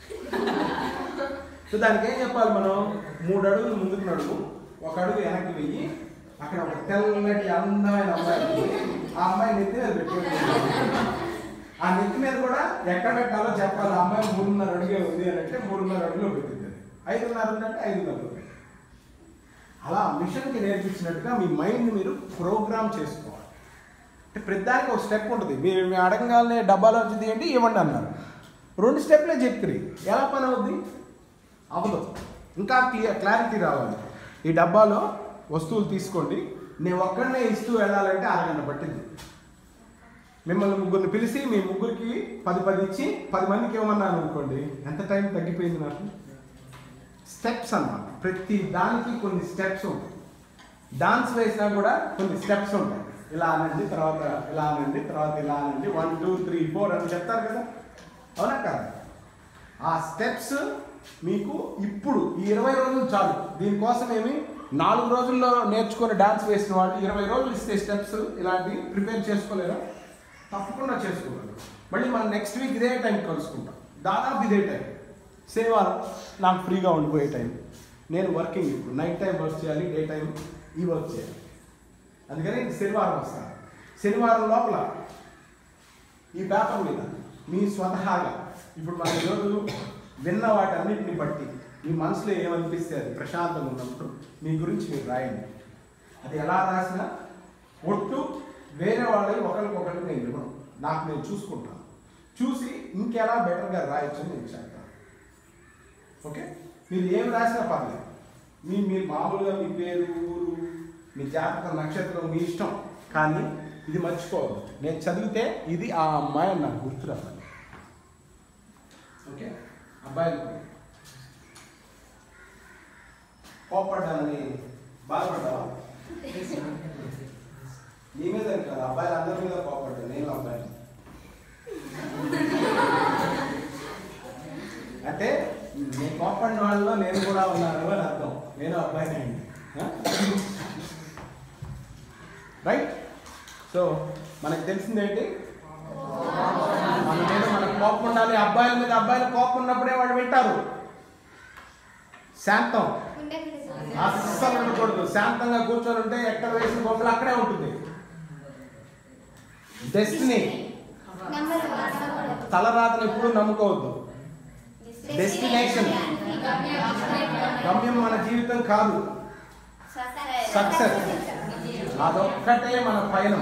సో దానికి ఏం చెప్పాలి మనం మూడు అడుగులు ముందుకు నడుము ఒక అడుగు వెనక్కి వెయ్యి అక్కడ ఒక తెల్లటి అందమైన అమ్మాయి ఉంది. ఆ అమ్మాయి నెత్తి మీద పెట్టుకోండి ఆ నెత్తి మీద కూడా ఎక్కడ పెట్టాలో చెప్పాలి ఆ అమ్మాయి మూడున్నర అడుగే ఉంది అని అంటే మూడున్నర అడుగులో పెట్టింది ఐదున్నర ఉందంటే ఐదున్నరలో పెట్టింది. అలా మిషన్కి నేర్పించినట్టుగా మీ మైండ్ మీరు ప్రోగ్రామ్ చేసుకోవాలి అంటే ప్రతిదానికి ఒక స్టెప్ ఉంటుంది మీరు మీ అడగగానే డబ్బాలో వచ్చి తీయండి ఇవ్వండి అన్నారు రెండు స్టెప్లే చెప్తారు ఎలా పని అవుద్ది అవ్వదు ఇంకా క్లియర్ క్లారిటీ రావాలి ఈ డబ్బాలో వస్తువులు తీసుకోండి నేను ఒక్కడనే ఇస్తూ వెళ్ళాలంటే అరగంట పట్టింది మిమ్మల్ని ముగ్గురిని పిలిచి మీ ముగ్గురికి పది పది ఇచ్చి పది మందికి ఇవ్వమన్నాను అనుకోండి ఎంత టైం తగ్గిపోయింది నాకు స్టెప్స్ అన్నమాట ప్రతి దానికి కొన్ని స్టెప్స్ ఉంటాయి డాన్స్ వేసినా కూడా కొన్ని స్టెప్స్ ఉంటాయి ఇలా అనండి తర్వాత ఇలా అనండి తర్వాత ఇలా అనండి వన్ టూ త్రీ ఫోర్ అని చెప్తారు కదా అవునా కాదు ఆ స్టెప్స్ మీకు ఇప్పుడు ఈ ఇరవై రోజులు చాలు దీనికోసం ఏమి నాలుగు రోజుల్లో నేర్చుకుని డాన్స్ వేసిన వాళ్ళు ఇరవై రోజులు ఇస్తే స్టెప్స్ ఇలాంటివి ప్రిపేర్ చేసుకోలేరా తప్పకుండా చేసుకోగలరు మళ్ళీ మనం నెక్స్ట్ వీక్ ఇదే టైం కలుసుకుంటాం దాదాపు ఇదే టైం శనివారం నాకు ఫ్రీగా ఉండిపోయే టైం నేను వర్కింగ్ ఇప్పుడు నైట్ టైం వర్క్ చేయాలి డే టైం ఈ వర్క్ చేయాలి అందుకని శనివారం వస్తాను శనివారం లోపల ఈ పేపర్ మీద మీ స్వతహాగా ఇప్పుడు మన ఈరోజు విన్న వాటన్నిటిని బట్టి మీ మనసులో ఏమనిపిస్తే అది ప్రశాంతంగా ఉన్నప్పుడు మీ గురించి మీరు రాయండి అది ఎలా రాసినా ఒట్టు వేరే వాళ్ళకి ఒకరికొకరికి నేను ఇవ్వను నాకు నేను చూసుకుంటాను చూసి ఇంకెలా బెటర్గా రాయొచ్చు అని నేను చెప్తాను ఓకే మీరు ఏం రాసినా పర్లేదు మీ మీరు మామూలుగా మీ పేరు ఊరు మీ జాతక నక్షత్రం మీ ఇష్టం కానీ ఇది మర్చిపోవద్దు నేను చదివితే ఇది ఆ అమ్మాయి అని నాకు గుర్తు రావాలి ఓకే అబ్బాయిలు కోపడ్డానని బాధపడ్డావా నీ మీద కాదు అబ్బాయిలు అందరి మీద కోపడ్డా నేను అబ్బాయి అంటే నేను కోపడిన వాళ్ళలో నేను కూడా ఉన్నాను అని అర్థం నేను అబ్బాయిని అండి రైట్ సో మనకు తెలిసిందేంటి మన మీద మనకు కోపం ఉండాలి అబ్బాయిల మీద అబ్బాయిల కోపం ఉన్నప్పుడే వాళ్ళు వింటారు శాంతం ఉండకూడదు అస్సలు ఉండకూడదు శాంతంగా కూర్చొని ఉంటే ఎక్కడ వేసిన బొమ్మలు అక్కడే ఉంటుంది డెస్టినీ నమ్మరు నమ్మకూడదు తలరాతను ఎప్పుడు నమ్ముకోవద్దు డెస్టినేషన్ గమ్యం మన జీవితం కాదు సక్సెస్ అదొక్కటే మన పయనం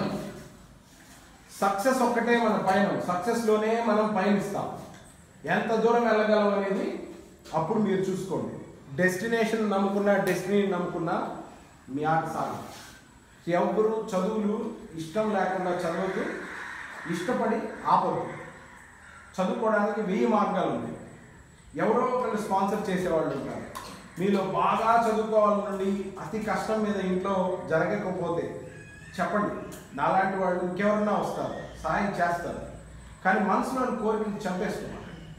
సక్సెస్ ఒక్కటే మన పయనం సక్సెస్లోనే మనం పయనిస్తాం ఎంత దూరం వెళ్ళగలం అనేది అప్పుడు మీరు చూసుకోండి డెస్టినేషన్ నమ్ముకున్నా డెస్టినీ నమ్ముకున్నా మీ ఆట సాగు ఎవరు చదువులు ఇష్టం లేకుండా చదవద్దు ఇష్టపడి ఆపదు చదువుకోవడానికి వెయ్యి మార్గాలు ఉన్నాయి ఎవరో ఒకరిని స్పాన్సర్ చేసేవాళ్ళు ఉంటారు మీలో బాగా చదువుకోవాలనుండి అతి కష్టం మీద ఇంట్లో జరగకపోతే చెప్పండి నాలాంటి వాళ్ళు ఇంకెవరన్నా వస్తారు సాయం చేస్తారు కానీ మనసులోని కోరికని చంపేస్తున్నారు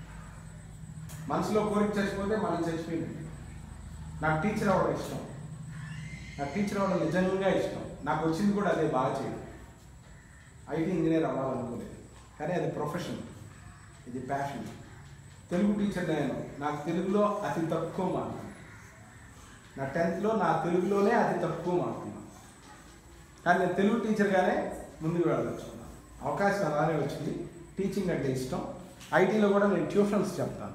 మనసులో కోరిక చచ్చిపోతే మనం చచ్చిపోయింది నాకు టీచర్ అవ్వడం ఇష్టం నాకు టీచర్ అవ్వడం నిజంగా ఇష్టం నాకు వచ్చింది కూడా అదే బాగా చేయడం ఐటీ ఇంజనీర్ అవ్వాలనుకోలేదు కానీ అది ప్రొఫెషన్ ఇది ప్యాషన్ తెలుగు టీచర్ నేను నాకు తెలుగులో అతి తక్కువ మార్కులు నా టెన్త్లో నా తెలుగులోనే అతి తక్కువ మార్కులు కానీ నేను తెలుగు టీచర్గానే ముందుకు వెళ్ళదలుచుకున్నాను అవకాశం అలానే వచ్చింది టీచింగ్ అంటే ఇష్టం ఐటీలో కూడా నేను ట్యూషన్స్ చెప్తాను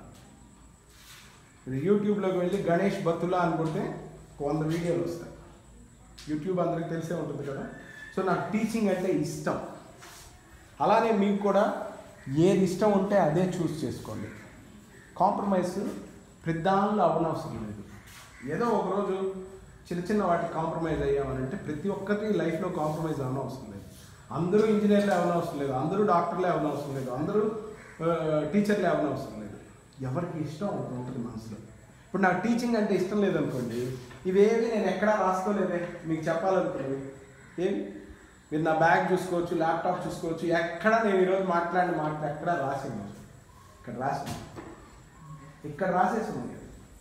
మీరు యూట్యూబ్లోకి వెళ్ళి గణేష్ బత్తులా అనుకుంటే ఒక వంద వీడియోలు వస్తాయి యూట్యూబ్ అందరికీ తెలిసే ఉంటుంది కదా సో నాకు టీచింగ్ అంటే ఇష్టం అలానే మీకు కూడా ఏది ఇష్టం ఉంటే అదే చూస్ చేసుకోండి కాంప్రమైజ్ ప్రతిదానిలో అవనవసరం లేదు ఏదో ఒకరోజు చిన్న చిన్న వాటికి కాంప్రమైజ్ అయ్యామనంటే ప్రతి ఒక్కటి లైఫ్లో కాంప్రమైజ్ అవనవసరం లేదు అందరూ ఇంజనీర్లే అవనవసరం లేదు అందరూ డాక్టర్లే అవనవసరం లేదు అందరూ ఆ, టీచర్లే అవనవసరం లేదు ఎవరికి ఇష్టం ఒకటి ఉంటుంది మనసులో ఇప్పుడు నాకు టీచింగ్ అంటే ఇష్టం లేదనుకోండి ఇవేవి నేను ఎక్కడా రాసుకోలేదే మీకు చెప్పాలనుకున్నవి ఏమి మీరు నా బ్యాగ్ చూసుకోవచ్చు ల్యాప్టాప్ చూసుకోవచ్చు ఎక్కడ నేను ఈరోజు మాట్లాడిన మాట ఎక్కడ రాసింది ఇక్కడ రాసింది ఇక్కడ రాసేసి ఉంది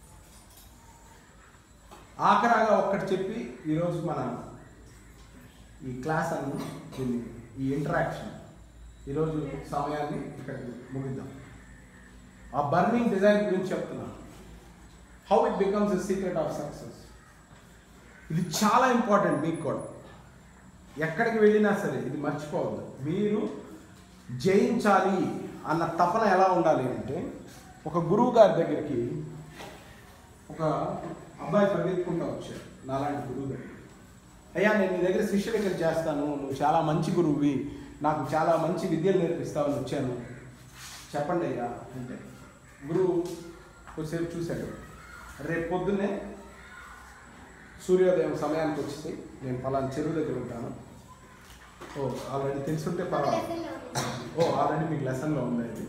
ఆఖరాగా ఒక్కటి చెప్పి ఈరోజు మన ఈ క్లాస్ అನ್ನು దీన్ని ఈ ఇంటరాక్షన్ ఈరోజు సమయాన్ని ఇక్కడికి ముగిద్దాం ఆ బర్నింగ్ డిజైన్ గురించి చెప్తున్నాను how it becomes the secret of success ఇది చాలా ఇంపార్టెంట్ మీకు కూడా ఎక్కడికి వెళ్ళినా సరే ఇది మర్చిపోవద్దు మీరు జయించాలి అన్న తపన ఎలా ఉండాలి అంటే ఒక గురువు గారి దగ్గరికి ఒక అబ్బాయి పరిగెత్తుకుంటూ వచ్చాడు నాలాంటి గురువు దగ్గర అయ్యా నేను నీ దగ్గర శిష్యుడికి చేస్తాను నువ్వు చాలా మంచి గురువువి నాకు చాలా మంచి విద్యలు నేర్పిస్తావని వచ్చాను చెప్పండి అయ్యా అంటే గురువు కొద్దిసేపు చూశాడు రేపు పొద్దున్నే సూర్యోదయం సమయానికి వచ్చి నేను పలానా చెరువు దగ్గర ఉంటాను ఓ ఆల్రెడీ తెలుసుంటే పర్వాలేదు ఓ ఆల్రెడీ మీకు లెసన్లో ఉంది అది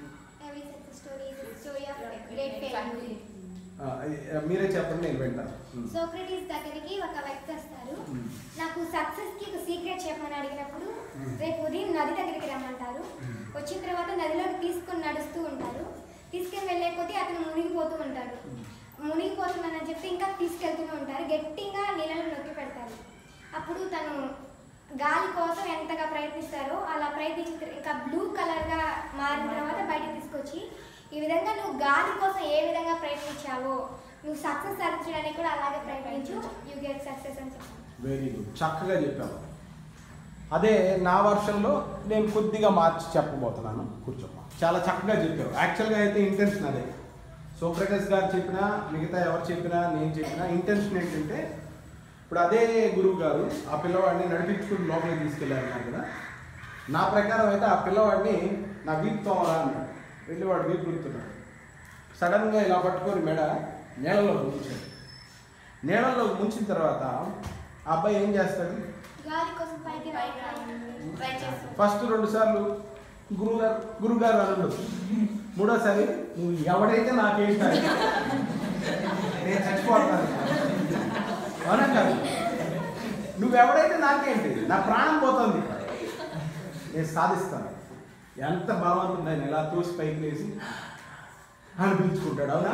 ఆ, ఆ, మీరే చెప్పండి నేను వింటాను ఉమ్. సోక్రటీస్ దగ్గరికి ఒక వ్యక్తి వస్తారు ఉమ్. నాకు సక్సెస్ కి ఒక సీక్రెట్ చెప్పమని అడిగినప్పుడు Hmm. రేపు ఉదయం నది దగ్గరికి రమ్మంటారు Hmm. వచ్చిన తర్వాత నదిలోకి తీసుకొని నడుస్తూ ఉంటారు తీసుకొని వెళ్ళే కొద్దీ అతను మునిగిపోతూ ఉంటాడు Hmm. మునిగిపోతున్నానని చెప్పి ఇంకా తీసుకెళ్తూనే ఉంటారు గట్టిగా నీళ్ళలో నొక్కి పెడతారు అప్పుడు తను గాలి కోసం ఎంతగా ప్రయత్నిస్తారో అలా ప్రయత్నించిన తర్వా- ఇంకా బ్లూ కలర్గా మారిన తర్వాత బయటకు తీసుకొచ్చి ఈ విధంగా నువ్వు గాలి కోసం ఏ విధంగా ప్రయత్నించావో నువ్వు సక్సెస్ సాధించడానికి కూడా అలాగే ప్రయత్నించు యూ గెట్ సక్సెస్ అని చెప్పాను వెరీ గుడ్ చక్కగా చెప్పావు అదే నా వర్షన్లో నేను కొద్దిగా మార్చి చెప్పబోతున్నాను కూర్చోమ్మా చాలా చక్కగా చెప్పావు యాక్చువల్గా అయితే ఇంటెన్షన్ అదే సోక్రటస్ గారు చెప్పినా మిగతా ఎవరు చెప్పినా నేను చెప్పినా ఇంటెన్షన్ ఏంటంటే ఇప్పుడు అదే గురువు గారు ఆ పిల్లవాడిని నడిపించుకుని లోపలికి తీసుకెళ్ళారు అన్నారు కదా నా ప్రకారం అయితే ఆ పిల్లవాడిని నా వీపు తోమరా అన్నాడు వెళ్ళి వాడు వీపు గుర్తున్నాడు సడన్గా ఇలా పట్టుకొని మెడ నేలలో ముంచాడు నీళ్ళలో ముంచిన తర్వాత ఆ అబ్బాయి ఏం చేస్తాడు గాలి కోసం పైకి రావాలి ట్రై చేస్తాం ఫస్ట్ రెండు సార్లు గురుగారు గురుగారు అనడు మూడోసారి నువ్వు ఎవడైతే నాకేంటి అని. నేను చచ్చిపోతాను అవునా కాదు నువ్వు ఎవడైతే నాకేంటి నా ప్రాణం పోతుంది నేను సాధిస్తాను ఎంత బలవంతం నేను ఇలా తోసి పైకి లేసి అని పిలుచుకుంటాడు అవునా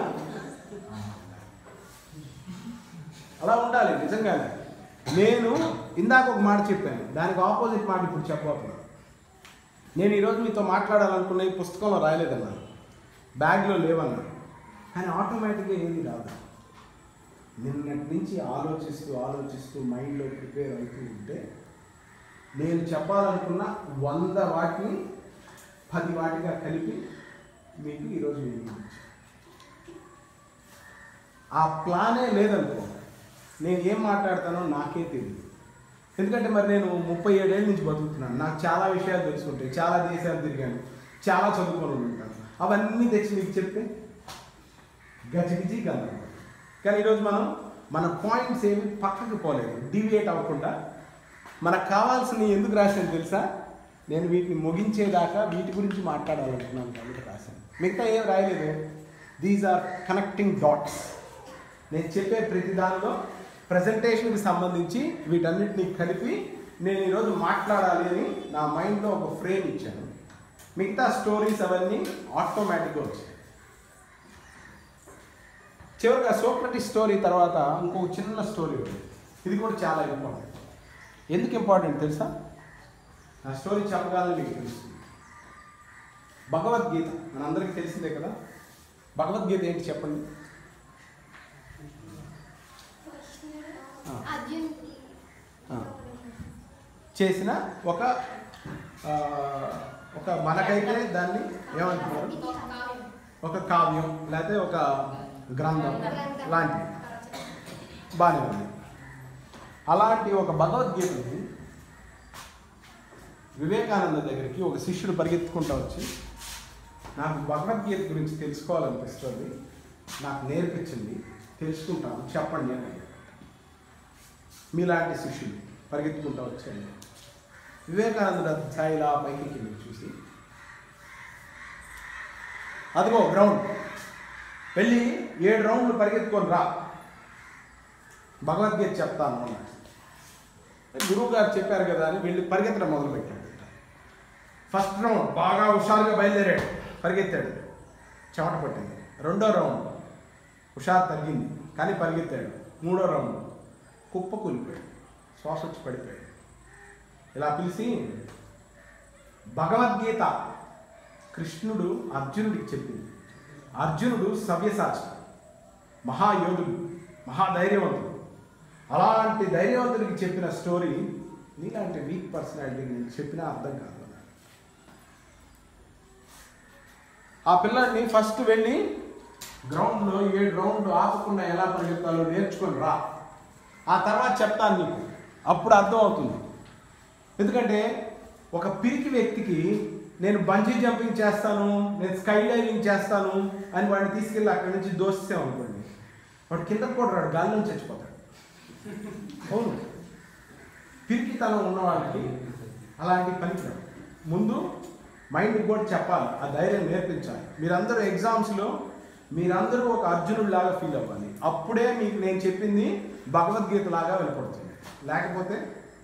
అలా ఉండాలి నిజంగానే నేను ఇందాక ఒక మాట చెప్పాను దానికి ఆపోజిట్ మాట ఇప్పుడు చెప్పబోతున్నాను నేను ఈరోజు మీతో మాట్లాడాలనుకున్న ఈ పుస్తకంలో రాయలేదన్నాను బ్యాగ్లో లేవన్నాను కానీ ఆటోమేటిక్గా ఏది రాదు నిన్నటి నుంచి ఆలోచిస్తూ ఆలోచిస్తూ మైండ్లో ప్రిపేర్ అవుతూ ఉంటే నేను చెప్పాలనుకున్న వంద వాటిని పది వాటిగా కలిపి మీకు ఈరోజు వినిపించాను ఆ ప్లానే లేదనుకో నేను ఏం మాట్లాడతానో నాకే తెలియదు ఎందుకంటే మరి నేను ముప్పై ఏడేళ్ళ నుంచి బతుకుతున్నాను నాకు చాలా విషయాలు తెలుసుకుంటాయి చాలా దేశాలు తిరిగాను చాలా చదువుకొని ఉంటాను అవన్నీ తెచ్చి మీకు చెప్తే గజిగిజి గందరగోళం కానీ ఈరోజు మనం మన పాయింట్స్ ఏమి పక్కకు పోలేదు డివియేట్ అవ్వకుండా మనకు కావాల్సినవి ఎందుకు రాశాను తెలుసా నేను వీటిని ముగించేదాకా వీటి గురించి మాట్లాడాలనుకున్నాను కాబట్టి రాశాను మిగతా ఏం రాయలేదు దీస్ ఆర్ కనెక్టింగ్ డాట్స్ నేను చెప్పే ప్రతి దానిలో ప్రజెంటేషన్కి సంబంధించి వీటన్నిటిని కలిపి నేను ఈరోజు మాట్లాడాలి అని నా మైండ్లో ఒక ఫ్రేమ్ ఇచ్చాను మిగతా స్టోరీస్ అవన్నీ ఆటోమేటిక్గా వచ్చాయి చివరిగా సోక్రటీ స్టోరీ తర్వాత ఇంకొక చిన్న స్టోరీ ఉంది ఇది కూడా చాలా ఇంపార్టెంట్ ఎందుకు ఇంపార్టెంట్ తెలుసా ఆ స్టోరీ చెప్పగానే మీకు తెలుస్తుంది భగవద్గీత మనందరికీ తెలిసిందే కదా భగవద్గీత ఏంటి చెప్పండి ఆ. అర్జున్కి ఆ. చేసిన ఒక ఆ, ఒక మనకైతే దాన్ని ఏమంటున్నారు ఒక కావ్యం లేకపోతే ఒక గ్రంథం లాంటిది బాగానే ఉంది అలాంటి ఒక భగవద్గీతని వివేకానంద దగ్గరికి ఒక శిష్యుడు పరిగెత్తుకుంటూ వచ్చి నాకు భగవద్గీత గురించి తెలుసుకోవాలనిపిస్తుంది నాకు నేర్పించింది తెలుసుకుంటాను చెప్పండి అని అడిగాడు. మీలాంటి శిష్యుడు పరిగెత్తుకుంటూ వచ్చాడు వివేకానందుడు ఛాయిలా పైకి కింద చూసి అదిగో గ్రౌండ్ వెళ్ళి ఏడు రౌండ్లు పరిగెత్తుకొని రా భగవద్గీత చెప్తాను అన్నాడు గురువు గారు చెప్పారు కదా అని వెళ్ళి పరిగెత్తడం మొదలుపెట్టాడు ఫస్ట్ రౌండ్ బాగా హుషారుగా బయలుదేరాడు పరిగెత్తాడు చెమట పట్టింది రెండో రౌండ్ హుషారు తగ్గింది కానీ పరిగెత్తాడు మూడో రౌండ్ కుప్ప కూలిపోయాడు శ్వాస వచ్చి పడిపోయాడు ఇలా పిలిచి భగవద్గీత కృష్ణుడు అర్జునుడికి చెప్పింది అర్జునుడు సవ్యసాచి మహాయోధుడు మహాధైర్యవంతుడు అలాంటి ధైర్యవంతుడికి చెప్పిన స్టోరీ నీలాంటి వీక్ పర్సనాలిటీకి నేను చెప్పినా అర్థం కాదు అన్నాడు. ఆ పిల్లాడిని ఫస్ట్ వెళ్ళి గ్రౌండ్లో ఏడు రౌండ్లు ఆపకుండా ఎలా పరిగెత్తాలో నేర్చుకొని రా ఆ తర్వాత చెప్తాను నీకు అప్పుడు అర్థం అవుతుంది ఎందుకంటే ఒక పిరికి వ్యక్తికి నేను బంజీ జంపింగ్ చేస్తాను నేను స్కై డైవింగ్ చేస్తాను అని వాడిని తీసుకెళ్ళి అక్కడి నుంచి దోస్తాం అనుకోండి వాడు కిందకు కూడా రాడు గాల్లో చచ్చిపోతాడు అవును పిరికితనం ఉన్న వాళ్ళకి అలాంటి పనికి రావు. ముందు మైండ్కి కూడా చెప్పాలి ఆ ధైర్యం నేర్పించాలి మీరందరూ ఎగ్జామ్స్లో మీరందరూ ఒక అర్జునుడు లాగా ఫీల్ అవ్వాలి అప్పుడే మీకు నేను చెప్పింది భగవద్గీత లాగా వెళ్ళిపడుతుంది లేకపోతే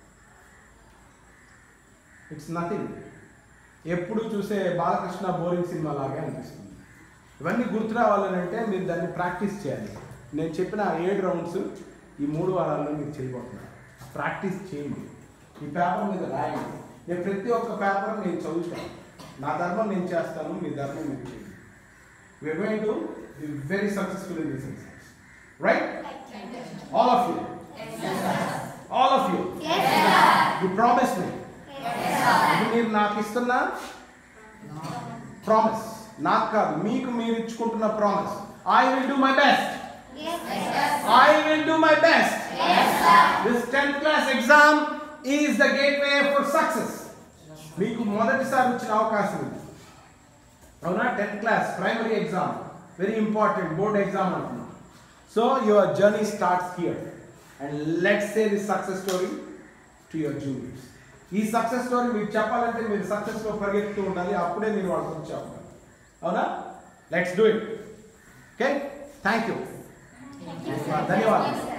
ఇట్స్ నథింగ్ ఎప్పుడు చూసే బాలకృష్ణ బోరింగ్ సినిమా లాగే అనిపిస్తుంది ఇవన్నీ గుర్తు రావాలని అంటే మీరు దాన్ని ప్రాక్టీస్ చేయాలి నేను చెప్పిన ఆ ఏడు రౌండ్స్ ఈ మూడు వారాల్లో మీరు చేయబోతున్నారు ప్రాక్టీస్ చేయండి ఈ పేపర్ మీద రాయండి నేను ప్రతి ఒక్క పేపర్ నేను చదువుతాను నా ధర్మం నేను చేస్తాను మీ ధర్మం మీరు చేయండి we're going to be very successful in these exams. Right? All of you. All of you. You promise me. ఇది మీరు నాకు ఇస్తున్న ప్రామిస్ నాకు కాదు మీకు మీరు ఇచ్చుకుంటున్న promise I will do my best I will do my best this tenth class exam is the gateway for success మీకు మొదటిసారి వచ్చిన అవకాశం ఉంది అవునా tenth class primary exam very important board exam అంటున్నాం so your journey starts here and let's say the success story to your juniors ఈ సక్సెస్ స్టోరీ మీకు చెప్పాలంటే మీరు సక్సెస్లో పరిగెత్తుతూ ఉండాలి అప్పుడే మీరు వాళ్ళతో చెప్పాలి అవునా let's do it okay thank you ధన్యవాదాలు